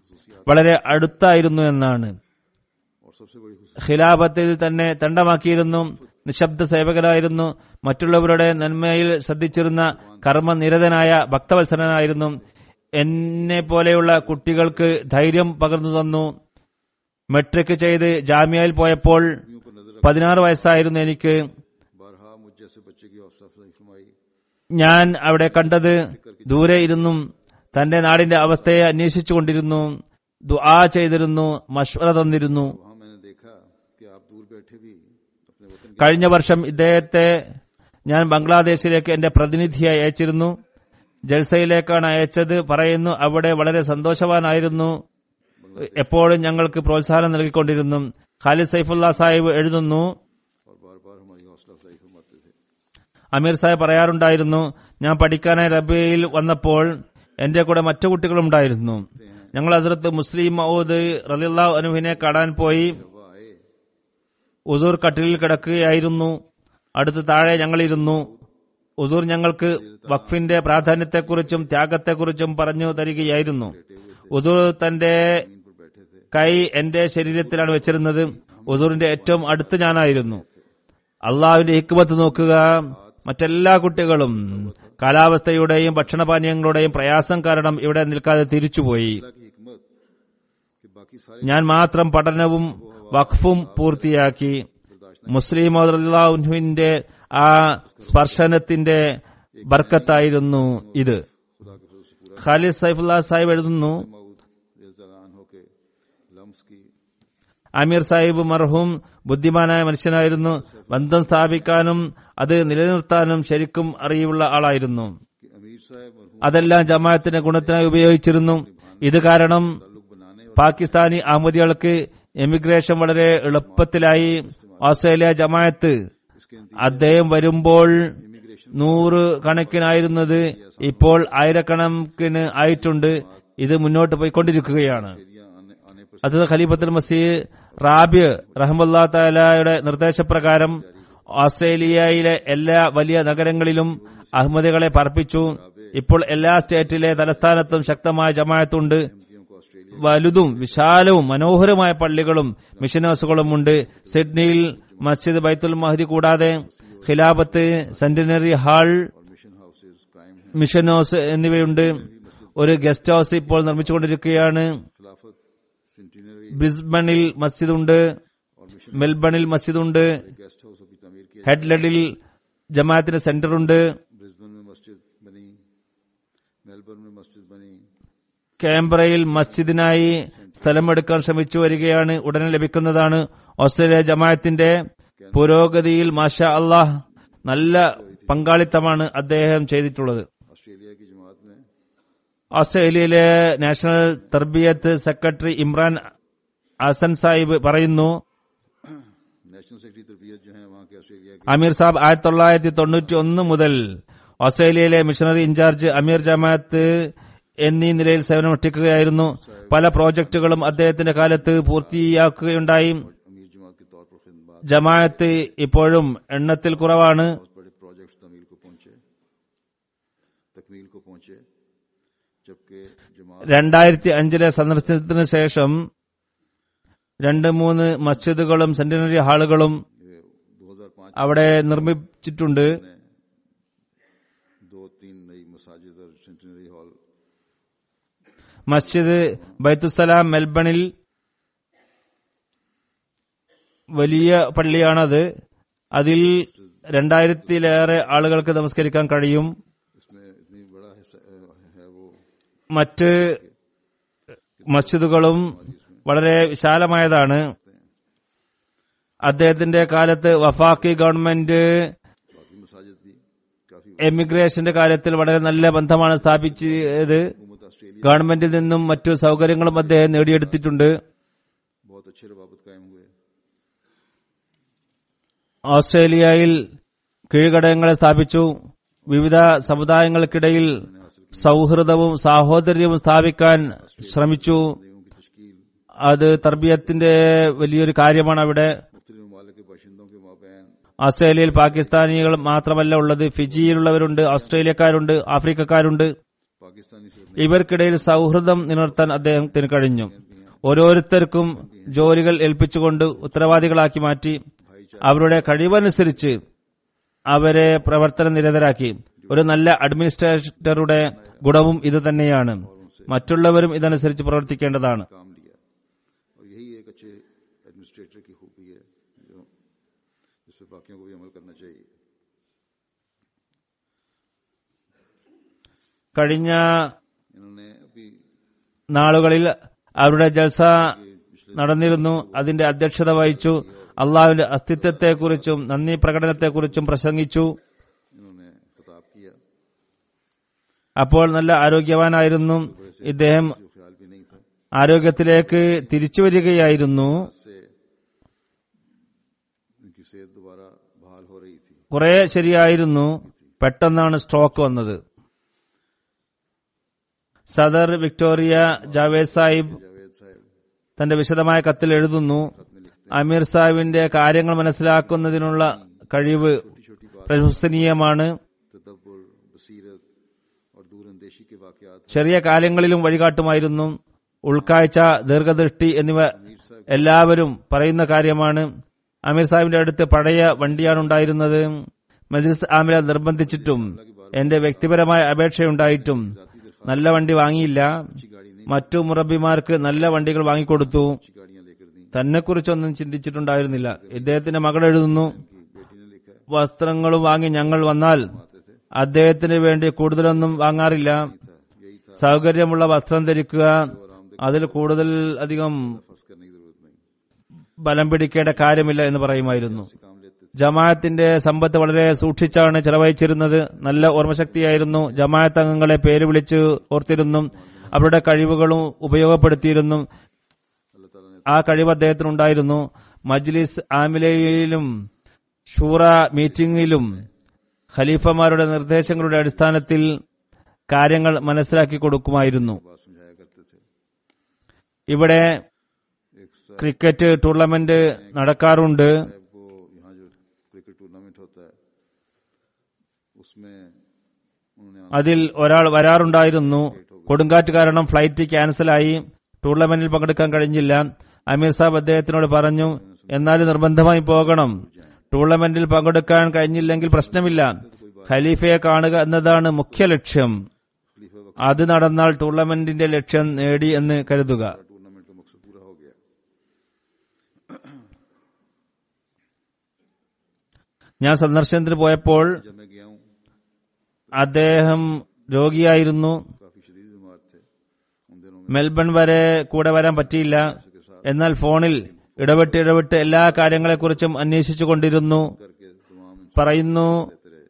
വളരെ അടുത്തായിരുന്നു എന്നാണ് और सबसे बड़ी खुशी ഖിലാഫത്തിൽ തന്നെ തണ്ടമാക്കിയിരുന്നു നിശബ്ദ സേവകനായിരുന്നു മറ്റുള്ളവരുടെ നന്മയിൽ ശ്രദ്ധിച്ചിരുന്ന കർമ്മനിരതനായ ഭക്തവത്സരനായിരുന്നു എന്നെ പോലെയുള്ള കുട്ടികൾക്ക് ധൈര്യം പകർന്നു തന്നു മെട്രിക് ചെയ്ത് ജാമ്യയിൽ പോയപ്പോൾ बीवियों पर नजर പതിനാറ് വയസ്സായിരുന്നു എനിക്ക് बारहा मुझ जैसे बच्चे की हौसला अफजाई फरमाई ഞാൻ അവിടെ കണ്ടത് ദൂരെ ഇരുന്നും തന്റെ നാടിന്റെ അവസ്ഥയെ അന്വേഷിച്ചുകൊണ്ടിരുന്നു ദുആ ചെയ്തിരുന്നു മഷ്വറ തന്നിരുന്നു वहां मैंने देखा कि आप दूर बैठे भी अपने वतन की കഴിഞ്ഞ വർഷം ഇദ്ദേഹത്തെ ഞാൻ ബംഗ്ലാദേശിലേക്ക് എന്റെ പ്രതിനിധിയായി അയച്ചിരുന്നു ജൽസയിലേക്കാണ് അയച്ചത് പറയുന്നു അവിടെ വളരെ സന്തോഷവാനായിരുന്നു എപ്പോഴും ഞങ്ങൾക്ക് പ്രോത്സാഹനം നൽകിക്കൊണ്ടിരുന്നു ഖാലിദ് സൈഫുല്ല സാഹിബ് എഴുതുന്നു और बार बार हमारी हौसला अफजाई फरमाते थे അമീർ സാഹിബ് പറയാറുണ്ടായിരുന്നു ഞാൻ പഠിക്കാനായി റബിയയിൽ വന്നപ്പോൾ എന്റെ കൂടെ മറ്റു കുട്ടികളുണ്ടായിരുന്നു ഞങ്ങൾ ഹസരത്ത് മുസ്ലിം മൗദ് റലിള്ളാഹു അനുവിനെ കാണാൻ പോയി वह आए ഉസൂർ കട്ടിലിൽ കിടക്കുകയായിരുന്നു അടുത്ത് താഴെ ഞങ്ങളിരുന്നു ഉസൂർ ഞങ്ങൾക്ക് വഖഫിന്റെ പ്രാധാന്യത്തെക്കുറിച്ചും ത്യാഗത്തെക്കുറിച്ചും പറഞ്ഞു തരികയായിരുന്നു ഉസൂർ തന്റെ इन पर बैठे थे കൈ എന്റെ ശരീരത്തിലാണ് വെച്ചിരുന്നത് ഉസൂറിന്റെ ഏറ്റവും അടുത്ത് ഞാനായിരുന്നു അള്ളാഹുവിന്റെ ഹിക്മത്ത് നോക്കുക മറ്റെല്ലാ കുട്ടികളും കാലാവസ്ഥയുടെയും ഭക്ഷണപാനീയങ്ങളുടെയും പ്രയാസം കാരണം ഇവിടെ നിൽക്കാതെ തിരിച്ചുപോയി अल्लाह की हिकमत कि बाकी सारे ഞാൻ മാത്രം പഠനവും വഖഫും പൂർത്തിയാക്കി മുസ്ലിം ഉൻഹുവിന്റെ ആ സ്പർശനത്തിന്റെ ബർക്കത്തായിരുന്നു ഇത് खुदा के फजल से पूरा ഖാലിദ് സൈഫുല്ലാ സാഹിബ് എഴുതുന്നു मऊद रज़ियल्लाहु अन्हु के लम्स की അമീർ സാഹിബ് മർഹൂം ബുദ്ധിമാനായ മനുഷ്യനായിരുന്നു ബന്ധം സ്ഥാപിക്കാനും അത് നിലനിർത്താനും ശരിക്കും അറിയുള്ള ആളായിരുന്നു कि अमीर साहब मरहूम അതെല്ലാം ജമാഅത്തിന്റെ ഗുണത്തിനായി ഉപയോഗിച്ചിരുന്നു ഇത് കാരണം ताल्लुक बनाने और പാകിസ്ഥാനി അഹമ്മദികൾക്ക് എമിഗ്രേഷൻ വളരെ എളുപ്പത്തിലായി ഓസ്ട്രേലിയ ജമാഅത്ത് इसके അദ്ദേഹം വരുമ്പോൾ इमिग्रेशन നൂറ് കണക്കിനായിരുന്നത് ഇപ്പോൾ ആയിരക്കണക്കിന് ആയിട്ടുണ്ട് ഇത് മുന്നോട്ട് പോയിക്കൊണ്ടിരിക്കുകയാണ് एरिया आने आने पर അത് ഖലീഫത്തുൽ മസീഹ് റാബിയ് റഹമുല്ലാ താലയുടെ നിർദ്ദേശപ്രകാരം ഓസ്ട്രേലിയയിലെ എല്ലാ വലിയ നഗരങ്ങളിലും അഹമ്മദികളെ പാർപ്പിച്ചു ഇപ്പോൾ എല്ലാ സ്റ്റേറ്റിലെ തലസ്ഥാനത്തും ശക്തമായ ജമാഅത്തുണ്ട് एमपीओ को ऑस्ट्रेलिया വലുതും വിശാലവും മനോഹരമായ പള്ളികളും മിഷൻ ഹൗസുകളും ഉണ്ട് സിഡ്നിയിൽ മസ്ജിദ് ബൈത്തുൽ മഹദി കൂടാതെ ഖിലാഫത്ത് സെന്റിനറി ഹാൾ और मिशन हाउसेज कायम हैं മിഷൻ ഹൗസ് എന്നിവയുണ്ട് ഒരു ഗസ്റ്റ് ഹൗസ് ഇപ്പോൾ നിർമ്മിച്ചുകൊണ്ടിരിക്കുകയാണ് खिलाफत सेंटिनरी ബ്രിസ്ബണിൽ മസ്ജിദ് ഉണ്ട് और मिशन മെൽബണിൽ മസ്ജിദ് ഉണ്ട് गेस्ट हाउस अभी तमीर किया ഹെഡ്ലഡിൽ ജമാഅത്തിന് സെന്റർ ഉണ്ട് ब्रिस्बेन में मस्जिद बनी मेलबर्न में मस्जिद बनी കാംബ്രയിൽ മസ്ജിദിനായി സ്ഥലമെടുക്കാൻ ശ്രമിച്ചു വരികയാണ് ഉടനെ ലഭിക്കുന്നതാണ് ഓസ്ട്രേലിയ ജമാഅത്തിന്റെ പുരോഗതിയിൽ മാഷ അള്ളാഹ് നല്ല പങ്കാളിത്തമാണ് അദ്ദേഹം ചെയ്തിട്ടുള്ളത് ऑस्ट्रेलिया की जमात में ഓസ്ട്രേലിയയിലെ നാഷണൽ തർബിയത്ത് സെക്രട്ടറി ഇമ്രാൻ ഹസൻ സാഹിബ് പറയുന്നു नेशनल सेक्रेटरी तरबियत जो है वहाँ के ऑस्ट्रेलिया के അമീർ സാബ് ആയിരത്തി തൊള്ളായിരത്തി തൊണ്ണൂറ്റി ഒന്ന് മുതൽ ഓസ്ട്രേലിയയിലെ മിഷണറി ഇൻചാർജ് അമീർ ജമാഅത്ത് എന്നീ നിലയിൽ സേവനമനുഷ്ഠിക്കുകയായിരുന്നു പല പ്രോജക്റ്റുകളും അദ്ദേഹത്തിന്റെ കാലത്ത് പൂർത്തിയാക്കുകയുണ്ടായി अमीर जमात के तौर पर खिदमत ജമാഅത്ത് ഇപ്പോഴും എണ്ണത്തിൽ കുറവാണ് बहुत बड़े प्रोजेक्ट्स तमील को पहुंचे तकमील को पहुंचे जबकि जमात രണ്ടായിരത്തി അഞ്ചിലെ സന്ദർശനത്തിന് ശേഷം രണ്ട് മൂന്ന് മസ്ജിദുകളും സെന്റിനറി ഹാളുകളും दो हजार पाँच അവിടെ നിർമ്മിച്ചിട്ടുണ്ട് में दो तीन नई मसाजिद और सेंटिनरी हॉल മസ്ജിദ് ബൈത്തുസലാം മെൽബണിൽ വലിയ പള്ളിയാണത് അതിൽ രണ്ടായിരത്തിലേറെ ആളുകൾക്ക് നമസ്കരിക്കാൻ കഴിയും इसमें इतनी बड़ा हिस्सा अ, है वो മറ്റ് മസ്ജിദുകളും വളരെ വിശാലമായതാണ് അദ്ദേഹത്തിന്റെ കാലത്ത് വഫാക്കി ഗവൺമെന്റ് बाकी मसाजिद भी काफी എമിഗ്രേഷന്റെ കാര്യത്തിൽ വളരെ നല്ല ബന്ധമാണ് സ്ഥാപിച്ചത് हुकूमत ऑस्ट्रेलिया ഗവൺമെന്റിൽ നിന്നും മറ്റു സൗകര്യങ്ങളും അദ്ദേഹം നേടിയെടുത്തിട്ടുണ്ട് बहुत अच्छे रवाबत कायम हुए ഓസ്ട്രേലിയയിൽ കീഴ്ഘടകങ്ങളെ സ്ഥാപിച്ചു വിവിധ സമുദായങ്ങൾക്കിടയിൽ സൗഹൃദവും സാഹോദര്യവും സ്ഥാപിക്കാൻ ശ്രമിച്ചു बंदियों की तश्कील അത് തർബിയത്തിന്റെ വലിയൊരു കാര്യമാണ് അവിടെ मुख्तलि ममालिक के बाशिंदों के माबैन ഓസ്ട്രേലിയയിൽ പാകിസ്ഥാനികൾ മാത്രമല്ല ഉള്ളത് ഫിജിയിലുള്ളവരുണ്ട് ഓസ്ട്രേലിയക്കാരുണ്ട് ആഫ്രിക്കക്കാരുണ്ട് पाकिस्तानी सिर्फ ഇവർക്കിടയിൽ സൗഹൃദം നിലനിർത്താൻ അദ്ദേഹത്തിന് കഴിഞ്ഞു नहीं ഓരോരുത്തർക്കും ജോലികൾ ഏൽപ്പിച്ചുകൊണ്ട് ഉത്തരവാദികളാക്കി മാറ്റി അവരുടെ കഴിവനുസരിച്ച് അവരെ പ്രവർത്തന നിരതരാക്കി ഒരു നല്ല അഡ്മിനിസ്ട്രേറ്ററുടെ ഗുണവും ഇത് തന്നെയാണ് മറ്റുള്ളവരും ഇതനുസരിച്ച് പ്രവർത്തിക്കേണ്ടതാണ് काम लिया और यही एक अच्छे एडमिनिस्ट्रेटर की खूबी है जो जिस पर बाकियों को भी अमल करना चाहिए കഴിഞ്ഞ इन्होंने अभी നാളുകളിൽ അവരുടെ ജൽസ നടന്നിരുന്നു അതിന്റെ അധ്യക്ഷത വഹിച്ചു അള്ളാഹുവിന്റെ അസ്തിത്വത്തെക്കുറിച്ചും നന്ദി പ്രകടനത്തെക്കുറിച്ചും പ്രസംഗിച്ചു इन्होंने खिताब किया അപ്പോൾ നല്ല ആരോഗ്യവാനായിരുന്നു ഇദ്ദേഹം जो ख्याल भी नहीं था ആരോഗ്യത്തിലേക്ക് തിരിച്ചു വരികയായിരുന്നു इससे उनकी सेहत दोबारा बहाल हो रही थी കുറെ ശരിയായിരുന്നു പെട്ടെന്നാണ് സ്ട്രോക്ക് വന്നത് സദർ വിക്ടോറിയ ജാവേദ് സാഹിബ് जावेद साहब തന്റെ വിശദമായ കത്തിൽ എഴുതുന്നു खत में लिखते അമീർ സാഹിബിന്റെ കാര്യങ്ങൾ മനസ്സിലാക്കുന്നതിനുള്ള കഴിവ് छोटी छोटी बात പ്രശംസനീയമാണ് तदब्बर बसीरत और दूरअंदेशी के वाकयात ചെറിയ കാര്യങ്ങളിലും വഴികാട്ടുമായിരുന്നു ഉൾക്കാഴ്ച ദീർഘദൃഷ്ടി എന്നിവ എല്ലാവരും പറയുന്ന കാര്യമാണ് അമീർ സാഹിബിന്റെ അടുത്ത് പഴയ വണ്ടിയാണ് ഉണ്ടായിരുന്നത് മജ്ലിസ് ആമില നിർബന്ധിച്ചിട്ടും എന്റെ വ്യക്തിപരമായ അപേക്ഷയുണ്ടായിട്ടും നല്ല വണ്ടി വാങ്ങിയില്ല अच्छी गाड़ी नहीं മറ്റു മുറബിമാർക്ക് നല്ല വണ്ടികൾ വാങ്ങിക്കൊടുത്തു अच्छी गाड़ियां लेकर दी തന്നെക്കുറിച്ചൊന്നും ചിന്തിച്ചിട്ടുണ്ടായിരുന്നില്ല ഇദ്ദേഹത്തിന്റെ മകൾ എഴുതുന്നു कि बेटी ने लिखा है വസ്ത്രങ്ങളും വാങ്ങി ഞങ്ങൾ വന്നാൽ आते थे അദ്ദേഹത്തിന് വേണ്ടി കൂടുതലൊന്നും വാങ്ങാറില്ല था यही था സൗകര്യമുള്ള വസ്ത്രം ധരിക്കുക അതിൽ കൂടുതൽ അധികം फंस करने की जरूरत नहीं ബലം പിടിക്കേണ്ട കാര്യമില്ല എന്ന് പറയുമായിരുന്നു से काम लेते थे ജമാഅത്തിന്റെ സമ്പത്ത് വളരെ സൂക്ഷിച്ചാണ് ചെലവഴിച്ചിരുന്നത് നല്ല ഓർമ്മശക്തിയായിരുന്നു ജമാഅത്ത് അംഗങ്ങളെ പേര് വിളിച്ച് ഓർത്തിരുന്നു അവരുടെ കഴിവുകളും ഉപയോഗപ്പെടുത്തിയിരുന്നു अल्लाह ताला ने ആ കഴിവ് അദ്ദേഹത്തിനുണ്ടായിരുന്നു മജ്ലിസ് ആമിലയിലും ഷൂറ മീറ്റിംഗിലും ഖലീഫമാരുടെ നിർദ്ദേശങ്ങളുടെ അടിസ്ഥാനത്തിൽ കാര്യങ്ങൾ മനസ്സിലാക്കി കൊടുക്കുമായിരുന്നു बात समझाया करते थे ഇവിടെ एक साहब ക്രിക്കറ്റ് ടൂർണമെന്റ് നടക്കാറുണ്ട് को यहाँ जो क्रिकेट टूर्नामेंट होता है उसमें उन्होंने അതിൽ ഒരാൾ വരാറുണ്ടായിരുന്നു കൊടുങ്കാറ്റ് കാരണം ഫ്ലൈറ്റ് ക്യാൻസലായി ടൂർണമെന്റിൽ പങ്കെടുക്കാൻ കഴിഞ്ഞില്ല അമീർ സാബ് അദ്ദേഹത്തിനോട് പറഞ്ഞു എന്നാലും നിർബന്ധമായി പോകണം ടൂർണമെന്റിൽ പങ്കെടുക്കാൻ കഴിഞ്ഞില്ലെങ്കിൽ പ്രശ്നമില്ല ഖലീഫയെ കാണുക എന്നതാണ് മുഖ്യ ലക്ഷ്യം खलीफा वक्त അത് നടന്നാൽ ടൂർണമെന്റിന്റെ ലക്ഷ്യം നേടി എന്ന് കരുതുക टूर्नामेंट का मकसद पूरा हो गया ഞാൻ സന്ദർശനത്തിന് പോയപ്പോൾ जब मैं गया हूँ അദ്ദേഹം രോഗിയായിരുന്നു काफी शदीद बीमार थे उन दिनों में മെൽബൺ വരെ കൂടെ വരാൻ പറ്റിയില്ല के साथ എന്നാൽ ഫോണിൽ ഇടപെട്ട് ഇടപെട്ട് എല്ലാ കാര്യങ്ങളെക്കുറിച്ചും അന്വേഷിച്ചു കൊണ്ടിരുന്നു करके तमाम इंसान പറയുന്നു लेते रहे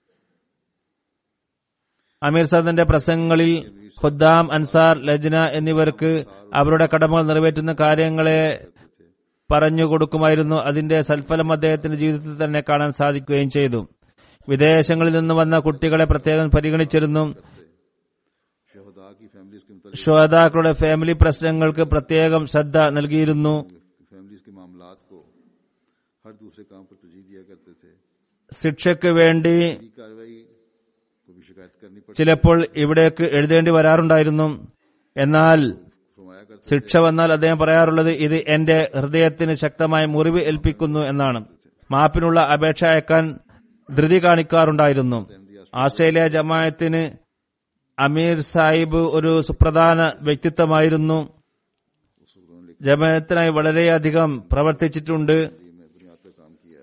അമീർ സാദിന്റെ പ്രസംഗങ്ങളിൽ ഖുദ്ദാം അൻസാർ ലജ്ന എന്നിവർക്ക് അവരുടെ കടമകൾ നിറവേറ്റുന്ന കാര്യങ്ങളെ പറഞ്ഞു കൊടുക്കുമായിരുന്നു അതിന്റെ സൽഫലം അദ്ദേഹത്തിന്റെ ജീവിതത്തിൽ തന്നെ കാണാൻ സാധിക്കുകയും ചെയ്തു വിദേശങ്ങളിൽ നിന്ന് വന്ന കുട്ടികളെ പ്രത്യേകം പരിഗണിച്ചിരുന്നു शहदा की फैमिलीज के मुतालिक ശ്രോതാക്കളുടെ ഫാമിലി പ്രശ്നങ്ങൾക്ക് പ്രത്യേകം ശ്രദ്ധ നൽകിയിരുന്നു फैमिलीज के मामलात को हर दूसरे काम पर तरजीह दिया करते थे ശിക്ഷയ്ക്ക് വേണ്ടി मेरी कार्रवाई को भी शिकायत करनी पड़ती ചിലപ്പോൾ ഇവിടേക്ക് എഴുതേണ്ടി വരാറുണ്ടായിരുന്നു എന്നാൽ फरमाया करते ശിക്ഷ വന്നാൽ അദ്ദേഹം പറയാറുള്ളത് ഇത് എന്റെ ഹൃദയത്തിന് ശക്തമായ മുറിവ് ഏൽപ്പിക്കുന്നു എന്നാണ് മാപ്പിനുള്ള അപേക്ഷ അയക്കാൻ ധൃതി കാണിക്കാറുണ്ടായിരുന്നു ആസ്ട്രേലിയ ജമായത്തിന് അമീർ സാഹിബ് ഒരു സുപ്രധാന വ്യക്തിത്വമായിരുന്നു उस वक्त उन्होंने ജമായത്തിനായി വളരെയധികം പ്രവർത്തിച്ചിട്ടുണ്ട് लिखी में बुनियाद पर काम किया है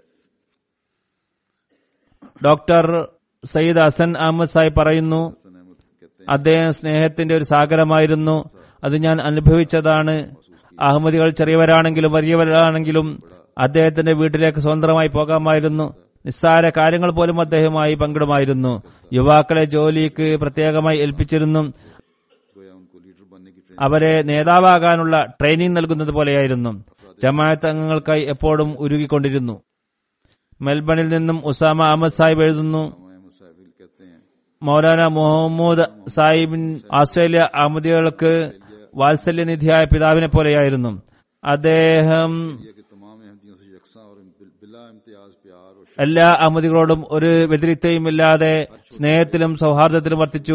ഡോക്ടർ സയ്യിദ് ഹസൻ അഹമ്മദ് സാഹിബ് പറയുന്നു हसन अहमद कहते हैं അദ്ദേഹം സ്നേഹത്തിന്റെ ഒരു സാഗരമായിരുന്നു അത് ഞാൻ അനുഭവിച്ചതാണ് അഹമ്മദികൾ ചെറിയവരാണെങ്കിലും വലിയവരാണെങ്കിലും അദ്ദേഹത്തിന്റെ വീട്ടിലേക്ക് സ്വതന്ത്രമായി പോകാമായിരുന്നു നിസ്സാര കാര്യങ്ങൾ പോലും അദ്ദേഹവുമായി പങ്കിടുമായിരുന്നു യുവാക്കളെ ജോലിക്ക് പ്രത്യേകമായി ഏൽപ്പിച്ചിരുന്നു गोया उनको लीडर बनने की ट्रेनिंग അവരെ നേതാവാകാനുള്ള ട്രെയിനിങ് നൽകുന്നത് പോലെയായിരുന്നു ജമാഅത്ത് അംഗങ്ങൾക്കായി എപ്പോഴും ഉരുകിക്കൊണ്ടിരുന്നു മെൽബണിൽ നിന്നും ഉസാമ അഹമ്മദ് സാഹിബ് എഴുതുന്നു अहमद साहब कहते हैं മൗലാന മുഹമ്മദ് സാഹിബിൻ ഓസ്ട്രേലിയ അഹമ്മദികൾക്ക് വാത്സല്യനിധിയായ പിതാവിനെ പോലെയായിരുന്നു അദ്ദേഹം यह कि तमाम अहमदियों से यकसा और बिल- बिला इम्तियाज प्यार और എല്ലാ അഹമ്മദികളോടും ഒരു വ്യതിരിക്തയുമില്ലാതെ സ്നേഹത്തിലും സൗഹാർദ്ദത്തിലും വർത്തിച്ചു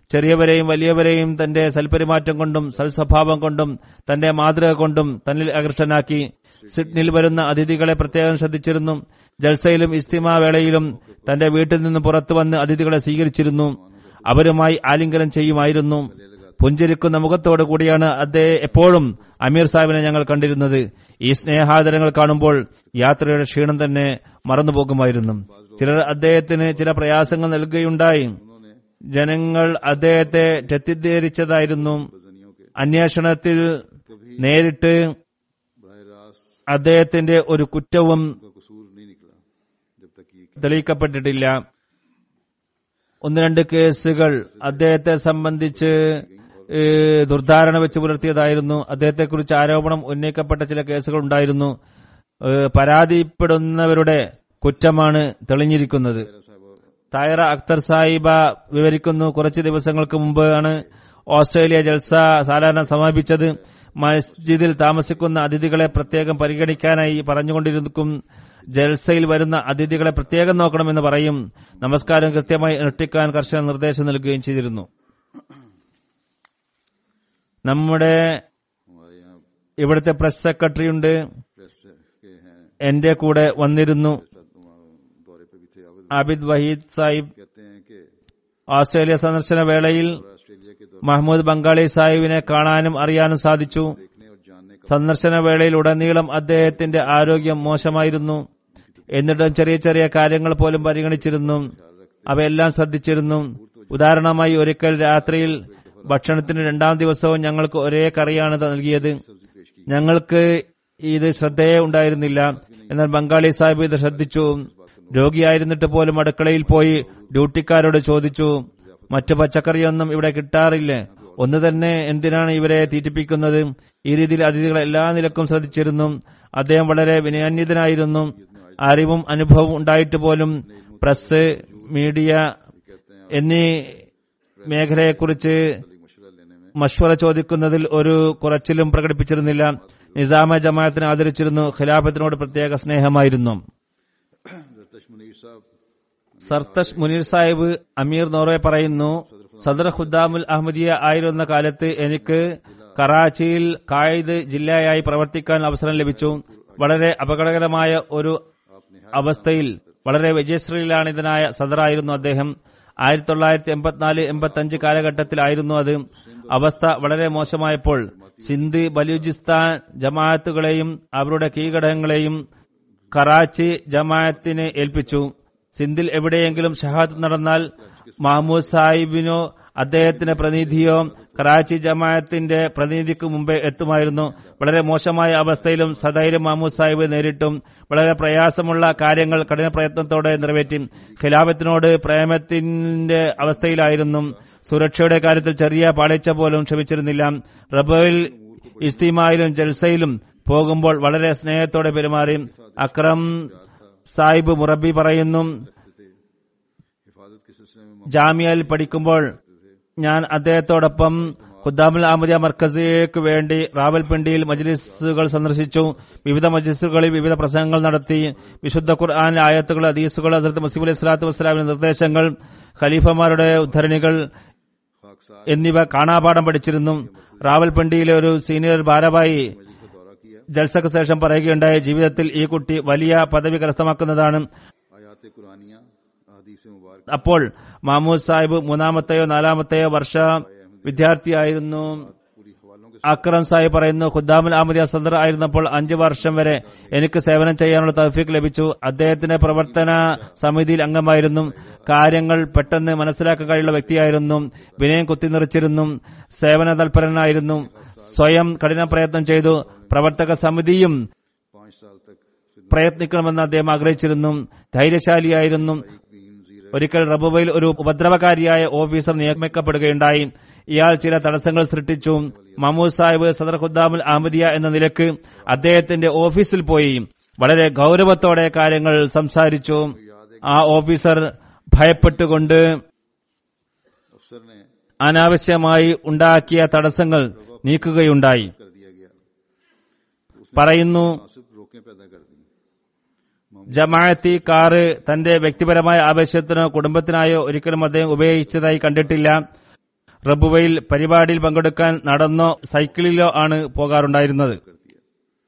ചെറിയവരെയും വലിയവരെയും തന്റെ സൽപെരുമാറ്റം കൊണ്ടും സൽസ്വഭാവം കൊണ്ടും തന്റെ മാതൃക കൊണ്ടും തന്നിൽ ആകൃഷ്ടനാക്കി സിഡ്നിയിൽ വരുന്ന അതിഥികളെ പ്രത്യേകം ശ്രദ്ധിച്ചിരുന്നു ജൽസയിലും ഇസ്തിമാ വേളയിലും തന്റെ വീട്ടിൽ നിന്ന് പുറത്തു വന്ന് അതിഥികളെ സ്വീകരിച്ചിരുന്നു അവരുമായി ആലിംഗനം ചെയ്യുമായിരുന്നു പുഞ്ചിരിക്കുന്ന മുഖത്തോടു കൂടിയാണ് അദ്ദേഹം എപ്പോഴും അമീർ സാഹിബിനെ ഞങ്ങൾ കണ്ടിരുന്നത് ഈ സ്നേഹാദരങ്ങൾ കാണുമ്പോൾ യാത്രയുടെ ക്ഷീണം തന്നെ മറന്നുപോകുമായിരുന്നു ചിലർ അദ്ദേഹത്തിന് ചില പ്രയാസങ്ങൾ നൽകുകയുണ്ടായി उन्होंने ജനങ്ങൾ അദ്ദേഹത്തെ തെറ്റിദ്ധരിച്ചതായിരുന്നു बजनियों के അന്വേഷണത്തിൽ നേരിട്ട് बरह रास्त അദ്ദേഹത്തിന്റെ ഒരു കുറ്റവും का कसूर नहीं निकला जब तक ये തെളിയിക്കപ്പെട്ടിട്ടില്ല ഒന്ന് രണ്ട് കേസുകൾ അദ്ദേഹത്തെ സംബന്ധിച്ച് ഏ, ദുർധാരണ വെച്ച് പുലർത്തിയതായിരുന്നു അദ്ദേഹത്തെക്കുറിച്ച് ആരോപണം ഉന്നയിക്കപ്പെട്ട ചില കേസുകൾ ഉണ്ടായിരുന്നു ഏ, പരാതിപ്പെടുന്നവരുടെ കുറ്റമാണ് തെളിഞ്ഞിരിക്കുന്നത് തായറ അക്തർ സാഹിബ വിവരിക്കുന്നു കുറച്ച് ദിവസങ്ങൾക്ക് മുമ്പാണ് ഓസ്ട്രേലിയ ജൽസ സാധാരണ സമാപിച്ചത് മസ്ജിദിൽ താമസിക്കുന്ന അതിഥികളെ പ്രത്യേകം പരിഗണിക്കാനായി പറഞ്ഞുകൊണ്ടിരിക്കും ജൽസയിൽ വരുന്ന അതിഥികളെ പ്രത്യേകം നോക്കണമെന്ന് പറയും നമസ്കാരം കൃത്യമായി അനുഷ്ഠിക്കാൻ കർശന നിർദ്ദേശം നൽകുകയും ചെയ്തിരുന്നു നമ്മുടെ हमारे यहाँ ഇവിടുത്തെ പ്രസ് സെക്രട്ടറി ഉണ്ട് प्रेस के हैं എന്റെ കൂടെ വന്നിരുന്നു साथ वहाँ दौरे पे भी थे आबिद ആബിദ് വഹീദ് സാഹിബ് कहते हैं कि ഓസ്ട്രേലിയ സന്ദർശന വേളയിൽ और ऑस्ट्रेलिया के दौरे മഹ്മൂദ് ബംഗാളി സാഹിബിനെ കാണാനും അറിയാനും സാധിച്ചു देखने और जानने का സന്ദർശന വേളയിൽ ഉടനീളം അദ്ദേഹത്തിന്റെ ആരോഗ്യം മോശമായിരുന്നു എന്നിട്ടും ചെറിയ ചെറിയ കാര്യങ്ങൾ പോലും പരിഗണിച്ചിരുന്നു അവയെല്ലാം ശ്രദ്ധിച്ചിരുന്നു ഉദാഹരണമായി ഒരിക്കൽ രാത്രിയിൽ ഭക്ഷണത്തിന് രണ്ടാം ദിവസവും ഞങ്ങൾക്ക് ഒരേ കറിയാണ് നൽകിയത് सब्जी पेश की ഞങ്ങൾക്ക് ഇത് ശ്രദ്ധയെ ഉണ്ടായിരുന്നില്ല എന്നാൽ ബംഗാളി സാഹിബ് ഇത് ശ്രദ്ധിച്ചു രോഗിയായിരുന്നിട്ട് പോലും അടുക്കളയിൽ പോയി ഡ്യൂട്ടിക്കാരോട് ചോദിച്ചു മറ്റു പച്ചക്കറിയൊന്നും ഇവിടെ കിട്ടാറില്ലേ ഒന്ന് തന്നെ എന്തിനാണ് ഇവരെ തീറ്റിപ്പിക്കുന്നത് ഈ രീതിയിൽ അതിഥികൾ എല്ലാ നിലക്കും ശ്രദ്ധിച്ചിരുന്നു അദ്ദേഹം വളരെ വിനയാന്വിതനായിരുന്നു അറിവും അനുഭവവും ഉണ്ടായിട്ട് പോലും പ്രസ് മീഡിയ എന്നീ മേഖലയെക്കുറിച്ച് मशवरा लेने में മഷ്വറ ചോദിക്കുന്നതിൽ ഒരു കുറച്ചിലും പ്രകടിപ്പിച്ചിരുന്നില്ല നിസാമ ജമാഅത്തിനെ ആദരിച്ചിരുന്നു ഖിലാഫത്തിനോട് പ്രത്യേക സ്നേഹമായിരുന്നു जरतश मुनीर साहब സർത്തഷ് മുനീർ സാഹിബ് അമീർ നോർവെ പറയുന്നു സദർ ഖുദ്ദാമുൽ അഹമ്മദിയ ആയിരുന്ന കാലത്ത് എനിക്ക് കറാച്ചിയിൽ കായിദ് ജില്ലയായി പ്രവർത്തിക്കാൻ അവസരം ലഭിച്ചു വളരെ അപകടകരമായ ഒരു അവസ്ഥയിൽ വളരെ വിജയശ്രീലാണിതനായ സദറായിരുന്നു അദ്ദേഹം ആയിരത്തി തൊള്ളായിരത്തി എൺപത്തിനാല് എൺപത്തി അഞ്ച് കാലഘട്ടത്തിലായിരുന്നു അത് അവസ്ഥ വളരെ മോശമായപ്പോൾ സിന്ധ് ബലൂചിസ്ഥാൻ ജമാഅത്തുകളെയും അവരുടെ കീഘടകങ്ങളെയും കറാച്ചി ജമാഅത്തിനെ ഏൽപ്പിച്ചു സിന്ധിൽ എവിടെയെങ്കിലും ഷഹാദത്ത് നടന്നാൽ മഹമ്മൂദ് സാഹിബിനോ അദ്ദേഹത്തിന്റെ പ്രതിനിധിയോ കറാച്ചി ജമാഅത്തിന്റെ പ്രതിനിധിക്ക് മുമ്പേ എത്തുമായിരുന്നു വളരെ മോശമായ അവസ്ഥയിലും സധൈര്യം മഹമ്മൂദ് സാഹിബ് നേരിട്ടും വളരെ പ്രയാസമുള്ള കാര്യങ്ങൾ കഠിന പ്രയത്നത്തോടെ നിറവേറ്റി ഖിലാഫത്തിനോട് പ്രേമത്തിന്റെ അവസ്ഥയിലായിരുന്നു സുരക്ഷയുടെ കാര്യത്തിൽ ചെറിയ പാളിച്ച പോലും ക്ഷമിച്ചിരുന്നില്ല റബയിൽ ഇസ്തിമായിലും ജൽസയിലും പോകുമ്പോൾ വളരെ സ്നേഹത്തോടെ പെരുമാറി അക്രം സാഹിബ് മുറബി പറയുന്നു हिफाजत के सिलसिले में ജാമ്യയിൽ പഠിക്കുമ്പോൾ ഞാൻ അദ്ദേഹത്തോടൊപ്പം ഖുദ്ദാമുൽ അഹമ്മദിയ മർക്കസിക്ക് വേണ്ടി റാവൽപിണ്ടിയിൽ മജ്ലിസുകൾ സന്ദർശിച്ചു വിവിധ മജ്ലിസുകളിൽ വിവിധ പ്രസംഗങ്ങൾ നടത്തി വിശുദ്ധ ഖുർആാനിലെ ആയത്തുകൾ അദീസുകൾ ഹസരത്ത് മസീബ് അലൈഹി സ്വലാത്തു വസ്സലാമിന്റെ നിർദ്ദേശങ്ങൾ ഖലീഫമാരുടെ ഉദ്ധരണികൾ खाकसार എന്നിവ കാണാപാഠം പഠിച്ചിരുന്നു റാവൽപിണ്ടിയിലെ ഒരു സീനിയർ ഭാരവാഹി का दौरा किया ജൽസക്ക് ശേഷം പറയുകയുണ്ടായി ജീവിതത്തിൽ ഈ കുട്ടി വലിയ പദവി കരസ്ഥമാക്കുന്നതാണ് आयात कुरानिया अहदीस मुबारक അപ്പോൾ മാമൂദ് സാഹിബ് മൂന്നാമത്തെയോ നാലാമത്തെയോ വർഷ വിദ്യാർത്ഥിയായിരുന്നു पूरी हवालों के അക്രം സാഹിബ് പറയുന്നു ഖുദ്ദാമുൽ അഹമ്മദിയ സദർ ആയിരുന്നപ്പോൾ അഞ്ചു വർഷം വരെ എനിക്ക് സേവനം ചെയ്യാനുള്ള തൗഫീഖ് ലഭിച്ചു അദ്ദേഹത്തിന്റെ പ്രവർത്തന സമിതിയിൽ അംഗമായിരുന്നു കാര്യങ്ങൾ പെട്ടെന്ന് മനസ്സിലാക്കാൻ കഴിയുള്ള വ്യക്തിയായിരുന്നു വിനയം കുത്തിനിറിച്ചിരുന്നു സേവന തൽപരനായിരുന്നു സ്വയം കഠിന പ്രയത്നം ചെയ്തു പ്രവർത്തക സമിതിയും पाँच साल तक खिदमत പ്രയത്നിക്കണമെന്ന് അദ്ദേഹം ആഗ്രഹിച്ചിരുന്നു ധൈര്യശാലിയായിരുന്നു बीन जीर ഒരിക്കൽ റബുവയിൽ ഒരു ഉപദ്രവകാരിയായ ഓഫീസർ നിയമിക്കപ്പെടുകയുണ്ടായി ഇയാൾ ചില തടസ്സങ്ങൾ സൃഷ്ടിച്ചു മമൂദ് സാഹിബ് സദർ ഖുദ്ദാമുൽ അഹമ്മദിയ എന്ന നിലക്ക് അദ്ദേഹത്തിന്റെ ഓഫീസിൽ പോയി വളരെ ഗൗരവത്തോടെ കാര്യങ്ങൾ സംസാരിച്ചു ആ ഓഫീസർ ഭയപ്പെട്ടുകൊണ്ട് अफसर ने അനാവശ്യമായി ഉണ്ടാക്കിയ തടസ്സങ്ങൾ നീക്കുകയുണ്ടായി कर दिया गया പറയുന്നു मुनासिब रोकें पैदा कर दी ജമാഅത്തി കാറ് തന്റെ വ്യക്തിപരമായ ആവശ്യത്തിനോ കുടുംബത്തിനായോ ഒരിക്കലും അദ്ദേഹം ഉപയോഗിച്ചതായി കണ്ടിട്ടില്ല റബുവയിൽ പരിപാടിയിൽ പങ്കെടുക്കാൻ നടന്നോ സൈക്കിളിലോ ആണ് പോകാറുണ്ടായിരുന്നത് कर दिया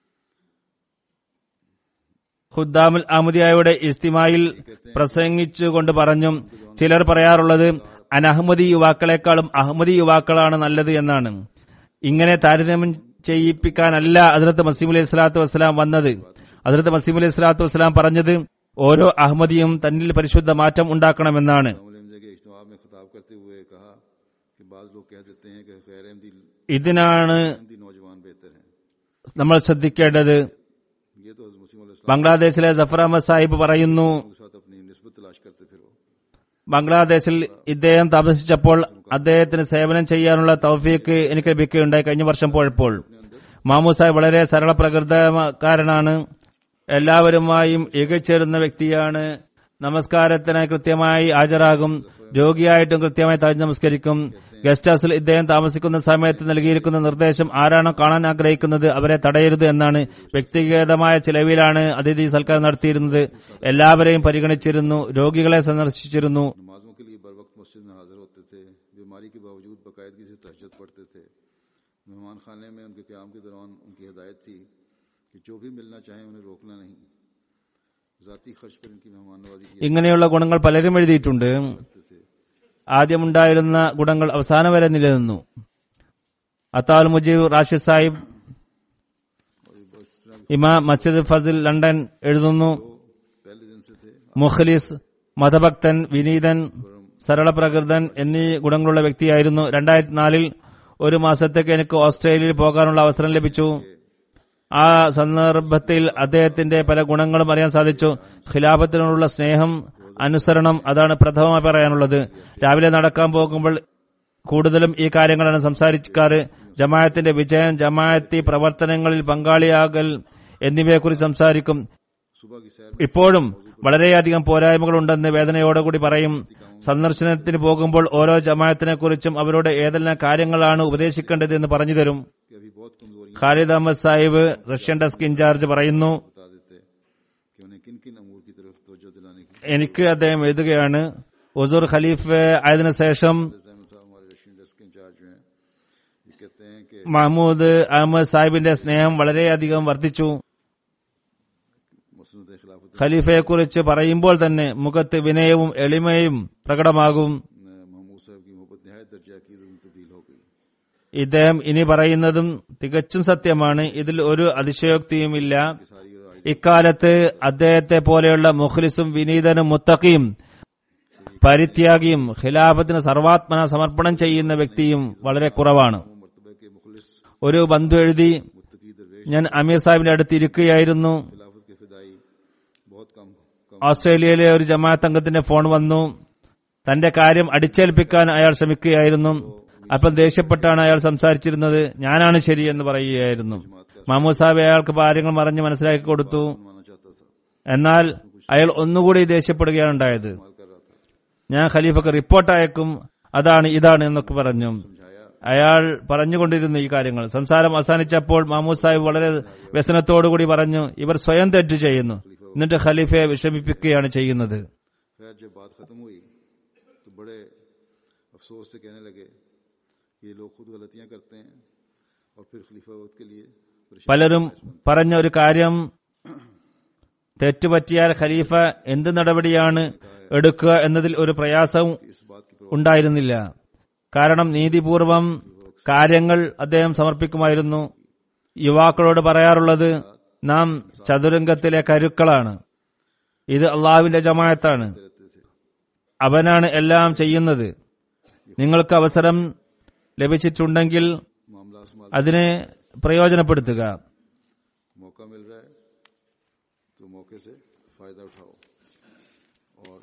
ഖുദ്ദാമുൽ അഹമ്മദിയായുടെ ഇസ്തിമായിൽ പ്രസംഗിച്ചുകൊണ്ട് പറഞ്ഞു ചിലർ പറയാറുള്ളത് അനഹമ്മദി യുവാക്കളെക്കാളും അഹമ്മദി യുവാക്കളാണ് നല്ലത് എന്നാണ് ഇങ്ങനെ താരതമ്യം ചെയ്യിപ്പിക്കാനല്ല അതിർത്ത് മസീം അലൈഹി സ്വലാത്തു വസ്സലാം വന്നത് അതിർത്ത് മസീം അലൈഹി സ്വലാത്തു വസ്സലാം പറഞ്ഞത് ഓരോ അഹമ്മദിയും തന്നിൽ പരിശുദ്ധ മാറ്റം ഉണ്ടാക്കണമെന്നാണ് अमल के इज्तवा में खिताब करते हुए कहा कि बाज लोग कह देते हैं कि खैर अहमदी ഇതിനാണ് अहमदी नौजवान बेहतर हैं നമ്മൾ ശ്രദ്ധിക്കേണ്ടത് ये तो हज़रत मुस्लिम अलैहि ബംഗ്ലാദേശിലെ ജഫർ അഹമ്മദ് സാഹിബ് പറയുന്നു के साथ अपनी निस्बत तलाश करते फिर वो ബംഗ്ലാദേശിൽ ഇദ്ദേഹം താമസിച്ചപ്പോൾ അദ്ദേഹത്തിന് സേവനം ചെയ്യാനുള്ള തൗഫീക്ക് എനിക്ക് ലഭിക്കുകയുണ്ടായി കഴിഞ്ഞ വർഷം പോയപ്പോൾ മാമു സാഹിബ് വളരെ സരള പ്രകൃതക്കാരനാണ് എല്ലാവരുമായും ഇകച്ചേരുന്ന വ്യക്തിയാണ് നമസ്കാരത്തിന് കൃത്യമായി ഹാജരാകും രോഗിയായിട്ടും കൃത്യമായി താജ് നമസ്കരിക്കും ഗസ്റ്റ് ഹൌസിൽ ഇദ്ദേഹം താമസിക്കുന്ന സമയത്ത് നൽകിയിരിക്കുന്ന നിർദ്ദേശം ആരാണോ കാണാൻ ആഗ്രഹിക്കുന്നത് അവരെ തടയരുത് എന്നാണ് വ്യക്തിഗതമായ ചിലവിലാണ് അതിഥി സൽക്കാരം നടത്തിയിരുന്നത് എല്ലാവരെയും പരിഗണിച്ചിരുന്നു രോഗികളെ സന്ദർശിച്ചിരുന്നു नमाजों के लिए बर वक्त मस्जिद में हाजिर होते थे बीमारी के बावजूद बाकायदगी से तहजद पढ़ते थे मेहमान खाने में उनके क्याम के दौरान उनकी हिदायत थी कि जो भी मिलना चाहें उन्हें रोकना नहीं ज़ाती खर्च पर इनकी मेहमान नवाजी की ഇങ്ങനെയുള്ള ഗുണങ്ങൾ പലരും എഴുതിയിട്ടുണ്ട് करते थे ആദ്യമുണ്ടായിരുന്ന ഗുണങ്ങൾ അവസാനം വരെ നിലനിന്നു അത്താൽ മുജീബ് റാഷിദ് സാഹിബ് और ये बस इस तरह ഇമാം മസ്ജിദ് ഫസിൽ ലണ്ടൻ എഴുതുന്നു वो पहले दिन से थे മുഖ്ലിസ് മതഭക്തൻ വിനീതൻ സരള പ്രകൃതൻ എന്നീ ഗുണങ്ങളുള്ള വ്യക്തിയായിരുന്നു രണ്ടായിരത്തി നാലിൽ ഒരു മാസത്തേക്ക് എനിക്ക് ഓസ്ട്രേലിയയിൽ പോകാനുള്ള അവസരം ലഭിച്ചു ആ സന്ദർഭത്തിൽ അദ്ദേഹത്തിന്റെ പല ഗുണങ്ങളും അറിയാൻ സാധിച്ചു ഖിലാഫത്തിനോടുള്ള സ്നേഹം അനുസരണം അതാണ് പ്രഥമമായി പറയാനുള്ളത് രാവിലെ നടക്കാൻ പോകുമ്പോൾ കൂടുതലും ഈ കാര്യങ്ങളാണ് സംസാരിക്കാറ് ജമായത്തിന്റെ വിജയം ജമായത്തി പ്രവർത്തനങ്ങളിൽ പങ്കാളിയാകൽ എന്നിവയെക്കുറിച്ച് സംസാരിക്കും सुबह की सैर ഇപ്പോഴും വളരെയധികം പോരായ്മകളുണ്ടെന്ന് വേദനയോടുകൂടി പറയും സന്ദർശനത്തിന് പോകുമ്പോൾ ഓരോ ജമായത്തിനെ കുറിച്ചും അവരോട് ഏതെല്ലാം കാര്യങ്ങളാണ് ഉപദേശിക്കേണ്ടത് എന്ന് പറഞ്ഞു തരും की अभी बहुत कमजोरियां Khalid Ahmad Sahib Russian desk in charge പറയുന്നു बता देते कि उन्हें किन किन अमूर की तरफ तवज्जो दिलाने की എനിക്ക് അദ്ദേഹം എഴുതുകയാണ് ഉസൂർ ഖലീഫ് ആയതിനു ശേഷം जैमल साहब हमारे रशियन डेस्क के इंचार्ज जो हैं ये कहते हैं कि മഹ്മൂദ് അഹമ്മദ് സാഹിബിന്റെ സ്നേഹം വളരെയധികം വർദ്ധിച്ചു मसनद खिलाफत ഖലീഫയെക്കുറിച്ച് പറയുമ്പോൾ തന്നെ മുഖത്ത് വിനയവും എളിമയും പ്രകടമാകും महमूद साहब की मोहब्बत नहायत दर्जा की तब्दील हो गई ഇദ്ദേഹം ഇനി പറയുന്നതും തികച്ചും സത്യമാണ് ഇതിൽ ഒരു അതിശയോക്തിയുമില്ല कि सारी और आई ഇക്കാലത്ത് അദ്ദേഹത്തെ പോലെയുള്ള മുഖ്ലിസും വിനീതനും മുത്തഖിയും പരിത്യാഗിയും ഖിലാഫത്തിന് സർവാത്മന സമർപ്പണം ചെയ്യുന്ന വ്യക്തിയും വളരെ കുറവാണ് मरतबे के मुखलिस ഒരു ബന്ധു എഴുതി मुत्तकी दरवेश ഞാൻ അമീർ സാഹിബിന്റെ അടുത്ത് ഇരിക്കുകയായിരുന്നു खिलाफत के फिदाई बहुत कम कम ഓസ്ട്രേലിയയിലെ ഒരു ജമാഅത്ത് അംഗത്തിന്റെ ഫോൺ വന്നു തന്റെ കാര്യം അടിച്ചേൽപ്പിക്കാൻ അയാൾ ശ്രമിക്കുകയായിരുന്നു അപ്പം ദേഷ്യപ്പെട്ടാണ് അയാൾ സംസാരിച്ചിരുന്നത് ഞാനാണ് ശരിയെന്ന് പറയുകയായിരുന്നു മാമൂ സാഹിബ് അയാൾക്ക് കാര്യങ്ങൾ പറഞ്ഞ് മനസ്സിലാക്കി കൊടുത്തു मानना चाहता था എന്നാൽ അയാൾ ഒന്നുകൂടി ദേഷ്യപ്പെടുകയാണ് ഉണ്ടായത് इस्तेमाल कर रहा था ഞാൻ ഖലീഫക്ക് റിപ്പോർട്ട് അയക്കും അതാണ് ഇതാണ് എന്നൊക്കെ പറഞ്ഞു समझाया അയാൾ പറഞ്ഞുകൊണ്ടിരുന്നു ഈ കാര്യങ്ങൾ സംസാരം അവസാനിച്ചപ്പോൾ മാമൂദ് സാഹിബ് വളരെ വ്യസനത്തോടുകൂടി പറഞ്ഞു ഇവർ സ്വയം തെറ്റ് ചെയ്യുന്നു എന്നിട്ട് ഖലീഫയെ വിഷമിപ്പിക്കുകയാണ് ചെയ്യുന്നത് खैर जब बात खत्म हुई तो बड़े अफसोस से कहने लगे कि ये लोग खुद गलतियां करते हैं और फिर खलीफा वक्त के लिए परेशान പലരും പറഞ്ഞ ഒരു കാര്യം തെറ്റുപറ്റിയാൽ ഖലീഫ എന്ത് നടപടിയാണ് എടുക്കുക എന്നതിൽ ഒരു പ്രയാസവും इस बात की ഉണ്ടായിരുന്നില്ല കാരണം നീതിപൂർവം കാര്യങ്ങൾ അദ്ദേഹം സമർപ്പിക്കുമായിരുന്നു യുവാക്കളോട് പറയാറുള്ളത് നാം ചതുരംഗത്തിലെ കരുക്കളാണ് ഇത് അള്ളാഹുവിന്റെ ജമായത്താണ് रहते थे അവനാണ് എല്ലാം ചെയ്യുന്നത് നിങ്ങൾക്ക് അവസരം ലഭിച്ചിട്ടുണ്ടെങ്കിൽ मामला संभाल അതിനെ പ്രയോജനപ്പെടുത്തുക मौका मिल रहा है तो मौके से फायदा उठाओ और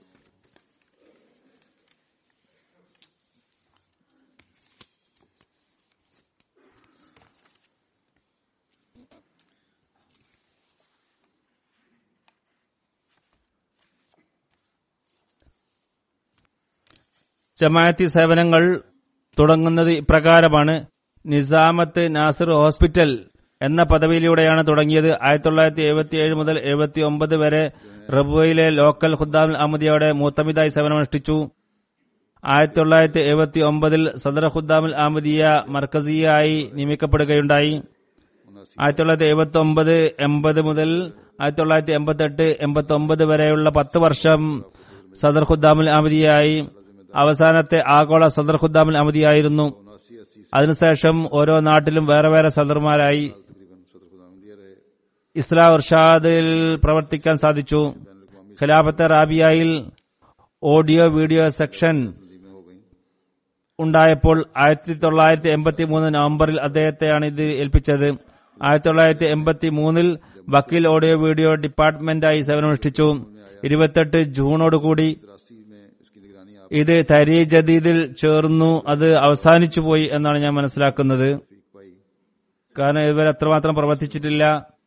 ജമാഅത്തി സേവനങ്ങൾ തുടങ്ങുന്നത് ഇപ്രകാരമാണ് നിസാമത്ത് നാസിർ ഹോസ്പിറ്റൽ എന്ന പദവിയിലൂടെയാണ് തുടങ്ങിയത് ആയിരത്തി തൊള്ളായിരത്തി എഴുപത്തിയേഴ് മുതൽ എഴുപത്തി ഒമ്പത് വരെ റബുവയിലെ ലോക്കൽ ഖുദ്ദാം അഹമ്മദിയയുടെ മൂത്തമിതായി സേവനമനുഷ്ഠിച്ചു ആയിരത്തി തൊള്ളായിരത്തി എഴുപത്തി ഒമ്പതിൽ സദർ ഖുദ്ദാമുൽ അഹമ്മദിയ മർക്കസിയായി നിയമിക്കപ്പെടുകയുണ്ടായി उनासी ആയിരത്തി തൊള്ളായിരത്തി എഴുപത്തി ഒമ്പത് എൺപത് മുതൽ ആയിരത്തി തൊള്ളായിരത്തി എൺപത്തി എട്ട് എൺപത്തി ഒമ്പത് വരെയുള്ള പത്ത് വർഷം സദർ ഖുദ്ദാമുൽ അഹമ്മദിയായി അവസാനത്തെ ആഗോള സദർ ഖുദ്ദാമുൽ അഹമ്മദിയായിരുന്നു उनासी अस्सी അതിനുശേഷം ഓരോ നാട്ടിലും വേറെ വേറെ സദർമാരായി तकरीबन सदर खुदा दिया रहे ഇസ്ലാം ഇർഷാദിൽ പ്രവർത്തിക്കാൻ സാധിച്ചു ഖിലാഫത്ത് റാബിയയിൽ ഓഡിയോ വീഡിയോ സെക്ഷൻ तंजीमें हो गई ഉണ്ടായപ്പോൾ ആയിരത്തി തൊള്ളായിരത്തി എൺപത്തി മൂന്ന് നവംബറിൽ അദ്ദേഹത്തെയാണ് ഇത് ഏൽപ്പിച്ചത് ആയിരത്തി തൊള്ളായിരത്തി എൺപത്തി മൂന്നിൽ വക്കീൽ ഓഡിയോ വീഡിയോ ഡിപ്പാർട്ട്മെന്റായി സേവനമനുഷ്ഠിച്ചു ഇരുപത്തെട്ട് ജൂണോടുകൂടി तिरासी में इसकी निगरानी आप ഇത് തരി ജദീദിൽ ചേർന്നു അത് അവസാനിച്ചു പോയി എന്നാണ് ഞാൻ മനസ്സിലാക്കുന്നത് फीक पाई കാരണം ഇതുവരെ അത്രമാത്രം പ്രവർത്തിച്ചിട്ടില്ല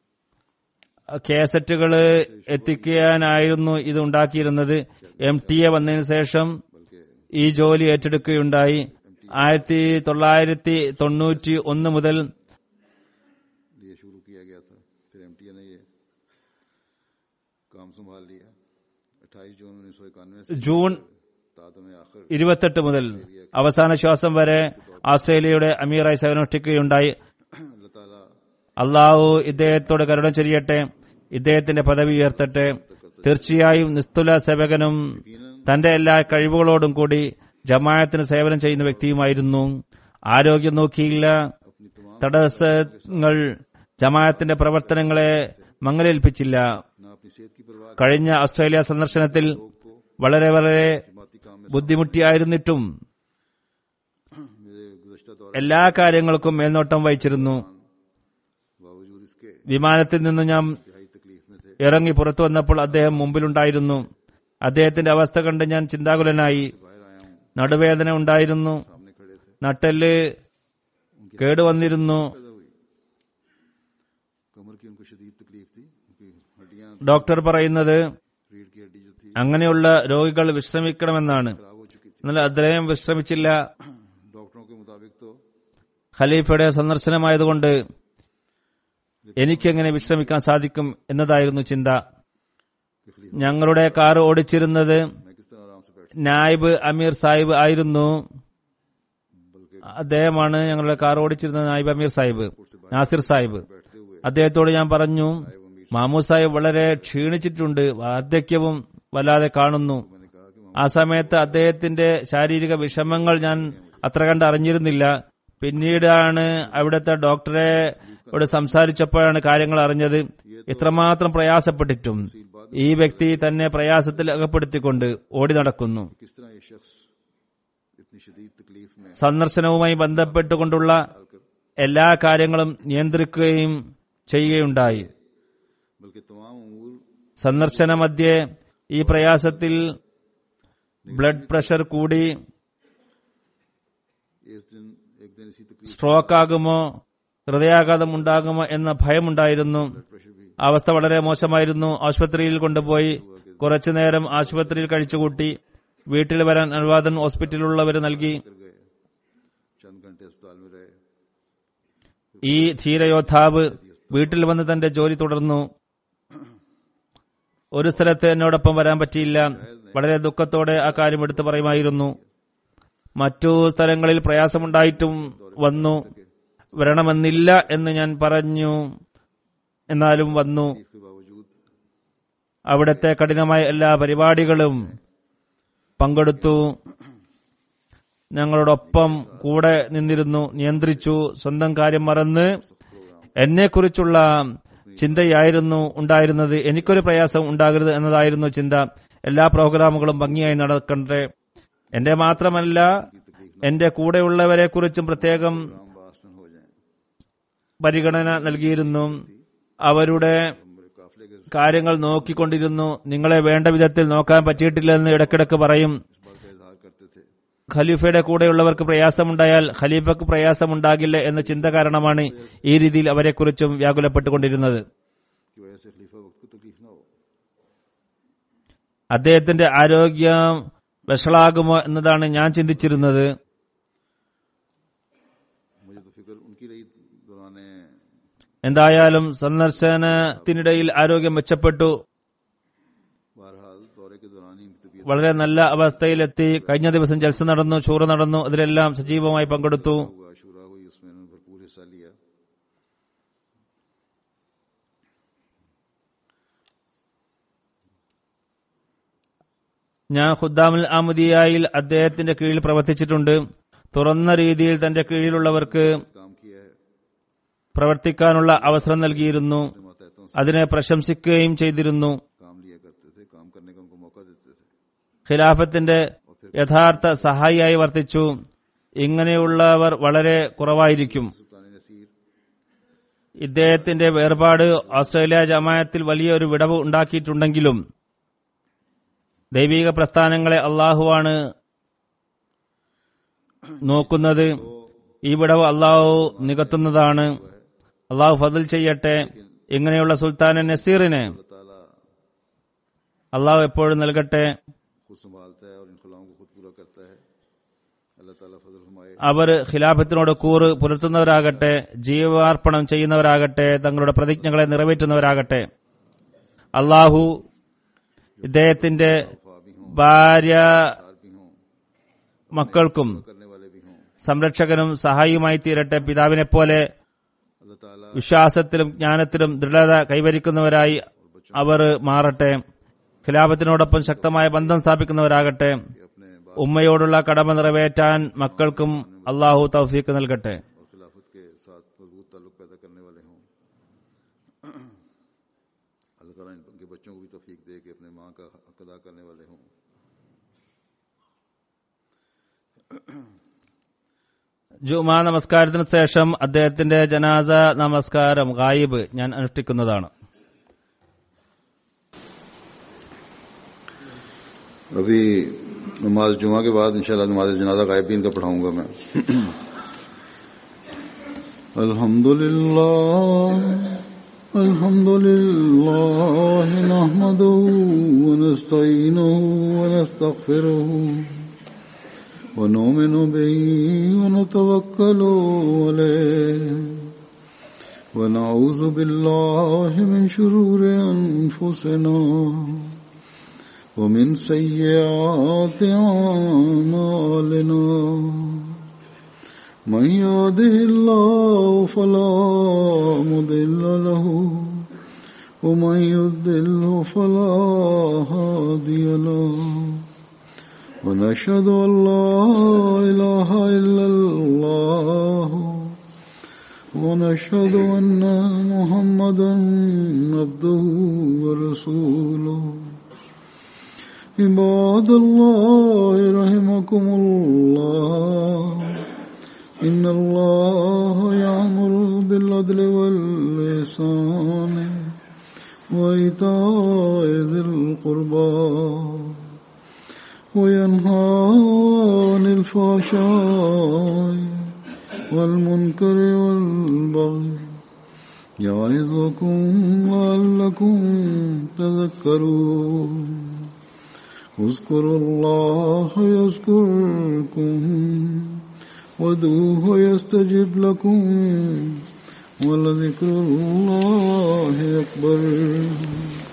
കേസറ്റുകൾ എത്തിക്കാനായിരുന്നു ഇത് ഉണ്ടാക്കിയിരുന്നത് എം ടി എ വന്നതിന് ശേഷം बल्कि ഈ ജോലി ഏറ്റെടുക്കുകയുണ്ടായി ആയിരത്തി തൊള്ളായിരത്തി തൊണ്ണൂറ്റി ഒന്ന് മുതൽ लिए शुरू किया गया था फिर एम ने ये काम संभाल लिया अट्ठाईस जून उन्नीस सौ इक्यानवे से ജൂൺ तादम आखिर ഇരുപത്തെട്ട് മുതൽ അവസാന ശ്വാസം വരെ ഓസ്ട്രേലിയയുടെ അമീറായി സേവനമനുഷ്ഠിക്കുകയുണ്ടായി अल्लाह ताला അള്ളാഹു ഇദ്ദേഹത്തോട് കരുണ ചൊരിയട്ടെ ഇദ്ദേഹത്തിന്റെ പദവി ഉയർത്തട്ടെ തീർച്ചയായും നിസ്തുല സേവകനും തന്റെ എല്ലാ കഴിവുകളോടും കൂടി ജമായത്തിന് സേവനം ചെയ്യുന്ന വ്യക്തിയുമായിരുന്നു ആരോഗ്യം നോക്കിയില്ല अपनी तमाम തടസ്സങ്ങൾ ജമായത്തിന്റെ പ്രവർത്തനങ്ങളെ മങ്ങലേൽപ്പിച്ചില്ല ना अपनी सेहत की परवाह കഴിഞ്ഞ ഓസ്ട്രേലിയ സന്ദർശനത്തിൽ को വളരെ വളരെ जमाती काम में ബുദ്ധിമുട്ടിയായിരുന്നിട്ടും मेरे गुजशत दौर എല്ലാ കാര്യങ്ങൾക്കും മേൽനോട്ടം വഹിച്ചിരുന്നു बावजूद इसके വിമാനത്തിൽ നിന്ന് ഞാൻ इंतहाई तकलीफ में थे ഇറങ്ങി പുറത്തു വന്നപ്പോൾ അദ്ദേഹം മുമ്പിലുണ്ടായിരുന്നു അദ്ദേഹത്തിന്റെ അവസ്ഥ കണ്ട് ഞാൻ ചിന്താകുലനായി बाहर आया हूँ നടുവേദന ഉണ്ടായിരുന്നു सामने खड़े थे നട്ടെല്ല് കേടുവന്നിരുന്നു पैदा हुई कमर की उनको शदीद तकलीफ थी उनकी हड्डियां ഡോക്ടർ പറയുന്നത് रीढ़ की हड्डी जो थी അങ്ങനെയുള്ള രോഗികൾ വിശ്രമിക്കണമെന്നാണ് खराब हो चुकी थी എന്നാൽ അദ്ദേഹം വിശ്രമിച്ചില്ല डॉक्टरों के मुताबिक तो ഖലീഫയുടെ സന്ദർശനമായതുകൊണ്ട് എനിക്കെങ്ങനെ വിശ്രമിക്കാൻ സാധിക്കും എന്നതായിരുന്നു ചിന്ത कि खलीफा ഞങ്ങളുടെ കാർ ഓടിച്ചിരുന്നത് मैं किस तरह आराम से बैठ നായിബ് അമീർ സാഹിബ് ആയിരുന്നു बल्कि അദ്ദേഹമാണ് ഞങ്ങളുടെ കാർ ഓടിച്ചിരുന്നത് നായിബ് അമീർ സാഹിബ് നാസിർ സാഹിബ് बैठते हुए അദ്ദേഹത്തോട് ഞാൻ പറഞ്ഞു മാമു സാഹിബ് വളരെ ക്ഷീണിച്ചിട്ടുണ്ട് വാർദ്ധക്യവും വല്ലാതെ കാണുന്നു मैंने कहा कि ആ സമയത്ത് അദ്ദേഹത്തിന്റെ ശാരീരിക വിഷമങ്ങൾ ഞാൻ അത്ര കണ്ട് അറിഞ്ഞിരുന്നില്ല പിന്നീടാണ് അവിടുത്തെ ഡോക്ടറെ യോട് സംസാരിച്ചപ്പോഴാണ് കാര്യങ്ങൾ അറിഞ്ഞത് ഇത്രമാത്രം പ്രയാസപ്പെട്ടിട്ടും ഈ വ്യക്തി തന്നെ പ്രയാസത്തിൽ അകപ്പെടുത്തിക്കൊണ്ട് ഓടി നടക്കുന്നു किस तरह ये शख्स इतनी शदीद तकलीफ में സന്ദർശനവുമായി ബന്ധപ്പെട്ടുകൊണ്ടുള്ള डालकर എല്ലാ കാര്യങ്ങളും നിയന്ത്രിക്കുകയും ചെയ്യുകയുണ്ടായി बल्कि तमाम उमूर സന്ദർശന മധ്യേ ഈ പ്രയാസത്തിൽ ബ്ലഡ് പ്രഷർ കൂടി इस दिन एक दिन इसी तकलीफ സ്ട്രോക്ക് ആകുമോ ഹൃദയാഘാതം ഉണ്ടാകുമോ എന്ന ഭയമുണ്ടായിരുന്നു प्रेशर भी അവസ്ഥ വളരെ മോശമായിരുന്നു ആശുപത്രിയിൽ കൊണ്ടുപോയി കുറച്ചു നേരം ആശുപത്രിയിൽ കഴിച്ചുകൂട്ടി വീട്ടിൽ വരാൻ അനുവാദം ഹോസ്പിറ്റലിലുള്ളവർ നൽകി कर गए चंद घंटे अस्पताल में रहे ഈ ധീരയോദ്ധാവ് വീട്ടിൽ വന്ന് തന്റെ ജോലി തുടർന്നു ഒരു സ്ഥലത്ത് എന്നോടൊപ്പം വരാൻ പറ്റിയില്ല വളരെ ദുഃഖത്തോടെ ആ കാര്യം എടുത്തു പറയുമായിരുന്നു മറ്റു സ്ഥലങ്ങളിൽ പ്രയാസമുണ്ടായിട്ടും വന്നു വരണമെന്നില്ല എന്ന് ഞാൻ പറഞ്ഞു എന്നാലും വന്നു इसके बावजूद അവിടുത്തെ കഠിനമായ എല്ലാ പരിപാടികളും പങ്കെടുത്തു ഞങ്ങളോടൊപ്പം കൂടെ നിന്നിരുന്നു നിയന്ത്രിച്ചു സ്വന്തം കാര്യം മറന്ന് എന്നെക്കുറിച്ചുള്ള ചിന്തയായിരുന്നു ഉണ്ടായിരുന്നത് എനിക്കൊരു പ്രയാസം ഉണ്ടാകരുത് എന്നതായിരുന്നു ചിന്ത എല്ലാ പ്രോഗ്രാമുകളും ഭംഗിയായി നടക്കട്ടെ എന്റെ മാത്രമല്ല എന്റെ കൂടെയുള്ളവരെ കുറിച്ചും പ്രത്യേകം राम बासन हो जाए പരിഗണന നൽകിയിരുന്നു അവരുടെ मेरे काफिले के इस കാര്യങ്ങൾ നോക്കിക്കൊണ്ടിരുന്നു നിങ്ങളെ വേണ്ട വിധത്തിൽ നോക്കാൻ പറ്റിയിട്ടില്ലെന്ന് ഇടയ്ക്കിടയ്ക്ക് പറയും बात का इजहार करते थे ഖലീഫയുടെ കൂടെയുള്ളവർക്ക് പ്രയാസമുണ്ടായാൽ ഖലീഫക്ക് പ്രയാസമുണ്ടാകില്ല എന്ന ചിന്ത കാരണമാണ് ഈ രീതിയിൽ അവരെക്കുറിച്ചും വ്യാകുലപ്പെട്ടുകൊണ്ടിരുന്നത് कि वजह से खलीफा वक्त को तकलीफ ना हो അദ്ദേഹത്തിന്റെ ആരോഗ്യം വഷളാകുമോ എന്നതാണ് ഞാൻ ചിന്തിച്ചിരുന്നത് मुझे तो फिक्र उनकी रही दौरान എന്തായാലും സന്ദർശനത്തിനിടയിൽ ആരോഗ്യം മെച്ചപ്പെട്ടു बहरहाल दौरे के दौरान ही इनकी तबीयत വളരെ നല്ല അവസ്ഥയിലെത്തി കഴിഞ്ഞ ദിവസം ജൽസ നടന്നു ചൂറ് നടന്നു അതിലെല്ലാം സജീവമായി पങ്കെടുത്തു हुआ शुरा हुई उसमें इन्होंने भरपूर हिस्सा लिया ഞാൻ ഖുദ്ദാമുൽ അമുദിയായിൽ അദ്ദേഹത്തിന്റെ കീഴിൽ പ്രവർത്തിച്ചിട്ടുണ്ട് തുറന്ന രീതിയിൽ തന്റെ കീഴിലുള്ളവർക്ക് काम किया है പ്രവർത്തിക്കാനുള്ള അവസരം നൽകിയിരുന്നു मातहतों से അതിനെ പ്രശംസിക്കുകയും ചെയ്തിരുന്നു काम लिया करते थे काम करने का उनको मौका देते थे ഖിലാഫത്തിന്റെ യഥാർത്ഥ സഹായിയായി വർത്തിച്ചു ഇങ്ങനെയുള്ളവർ വളരെ കുറവായിരിക്കും सुल्तान नसीर ഇദ്ദേഹത്തിന്റെ വേർപാട് ഓസ്ട്രേലിയ ജമായത്തിൽ വലിയൊരു വിടവ് ഉണ്ടാക്കിയിട്ടുണ്ടെങ്കിലും ദൈവിക പ്രസ്ഥാനങ്ങളെ അള്ളാഹുവാണ് നോക്കുന്നത് ഈ വിടവ് അള്ളാഹു നികത്തുന്നതാണ് അള്ളാഹു ഫതിൽ ചെയ്യട്ടെ ഇങ്ങനെയുള്ള സുൽത്താൻ നസീറിന് अल्लाह ताला അള്ളാഹു എപ്പോഴും നൽകട്ടെ खुद संभालता है और इन खुलाओं को खुद पूरा करता है अल्लाह ताला फजल फरमाए അവർ ഖിലാഫത്തിനോട് കൂറ് പുലർത്തുന്നവരാകട്ടെ ജീവാർപ്പണം ചെയ്യുന്നവരാകട്ടെ തങ്ങളുടെ പ്രതിജ്ഞകളെ നിറവേറ്റുന്നവരാകട്ടെ അള്ളാഹു ഇദ്ദേഹത്തിന്റെ वफा भी हों ഭാര്യ सार भी हों മക്കൾക്കും करने वाले भी हों സംരക്ഷകനും സഹായിയുമായി തീരട്ടെ പിതാവിനെ പോലെ अल्लाह ताला വിശ്വാസത്തിലും ജ്ഞാനത്തിലും ദൃഢത കൈവരിക്കുന്നവരായി അവർ മാറട്ടെ ഖിലാഫത്തിനോടൊപ്പം ശക്തമായ ബന്ധം സ്ഥാപിക്കുന്നവരാകട്ടെ के अपने बाप ഉമ്മയോടുള്ള കടമ നിറവേറ്റാൻ മക്കൾക്കും അള്ളാഹു തൗഫീക്ക് നൽകട്ടെ और खिलाफत के साथ मजबूत ताल्लुक पैदा करने वाले हों अल्लाह ताला इनके बच्चों को भी तौफीक दे कि अपने माँ का हक अदा करने वाले हों ജുമാ നമസ്കാരത്തിന് ശേഷം അദ്ദേഹത്തിന്റെ ജനാസ നമസ്കാരം ഗായിബ് ഞാൻ അനുഷ്ഠിക്കുന്നതാണ് अभी नमाज जुमा के बाद इंशाल्लाह नमाज जनाजा गायब भी इनका पढ़ाऊंगा मैं अल्हम्दुलिल्लाह अल्हम्दुलिल्लाह नहमदुहु व नस्तईनुहु व नस्तगफिरुहु व नुमिनु बिही व नतवक्कलु अलैहि व नऊज़ु बिल्लाहि मिन शुरूरि अनफुसिना ومن سيئات أعمالنا من يهده الله فلا مضل له ومن يضلله فلا هادي له ونشهد أن لا إله إلا الله ونشهد أن محمدا عبده ورسوله عباد الله رحمكم الله إن الله يأمر بالعدل والإحسان وإيتاء ذي القربى وينهى عن الفحشاء والمنكر والبغي يعظكم لعلكم تذكرون اذكروا الله يذكركم ودوه يستجب لكم ولذكر الله أكبر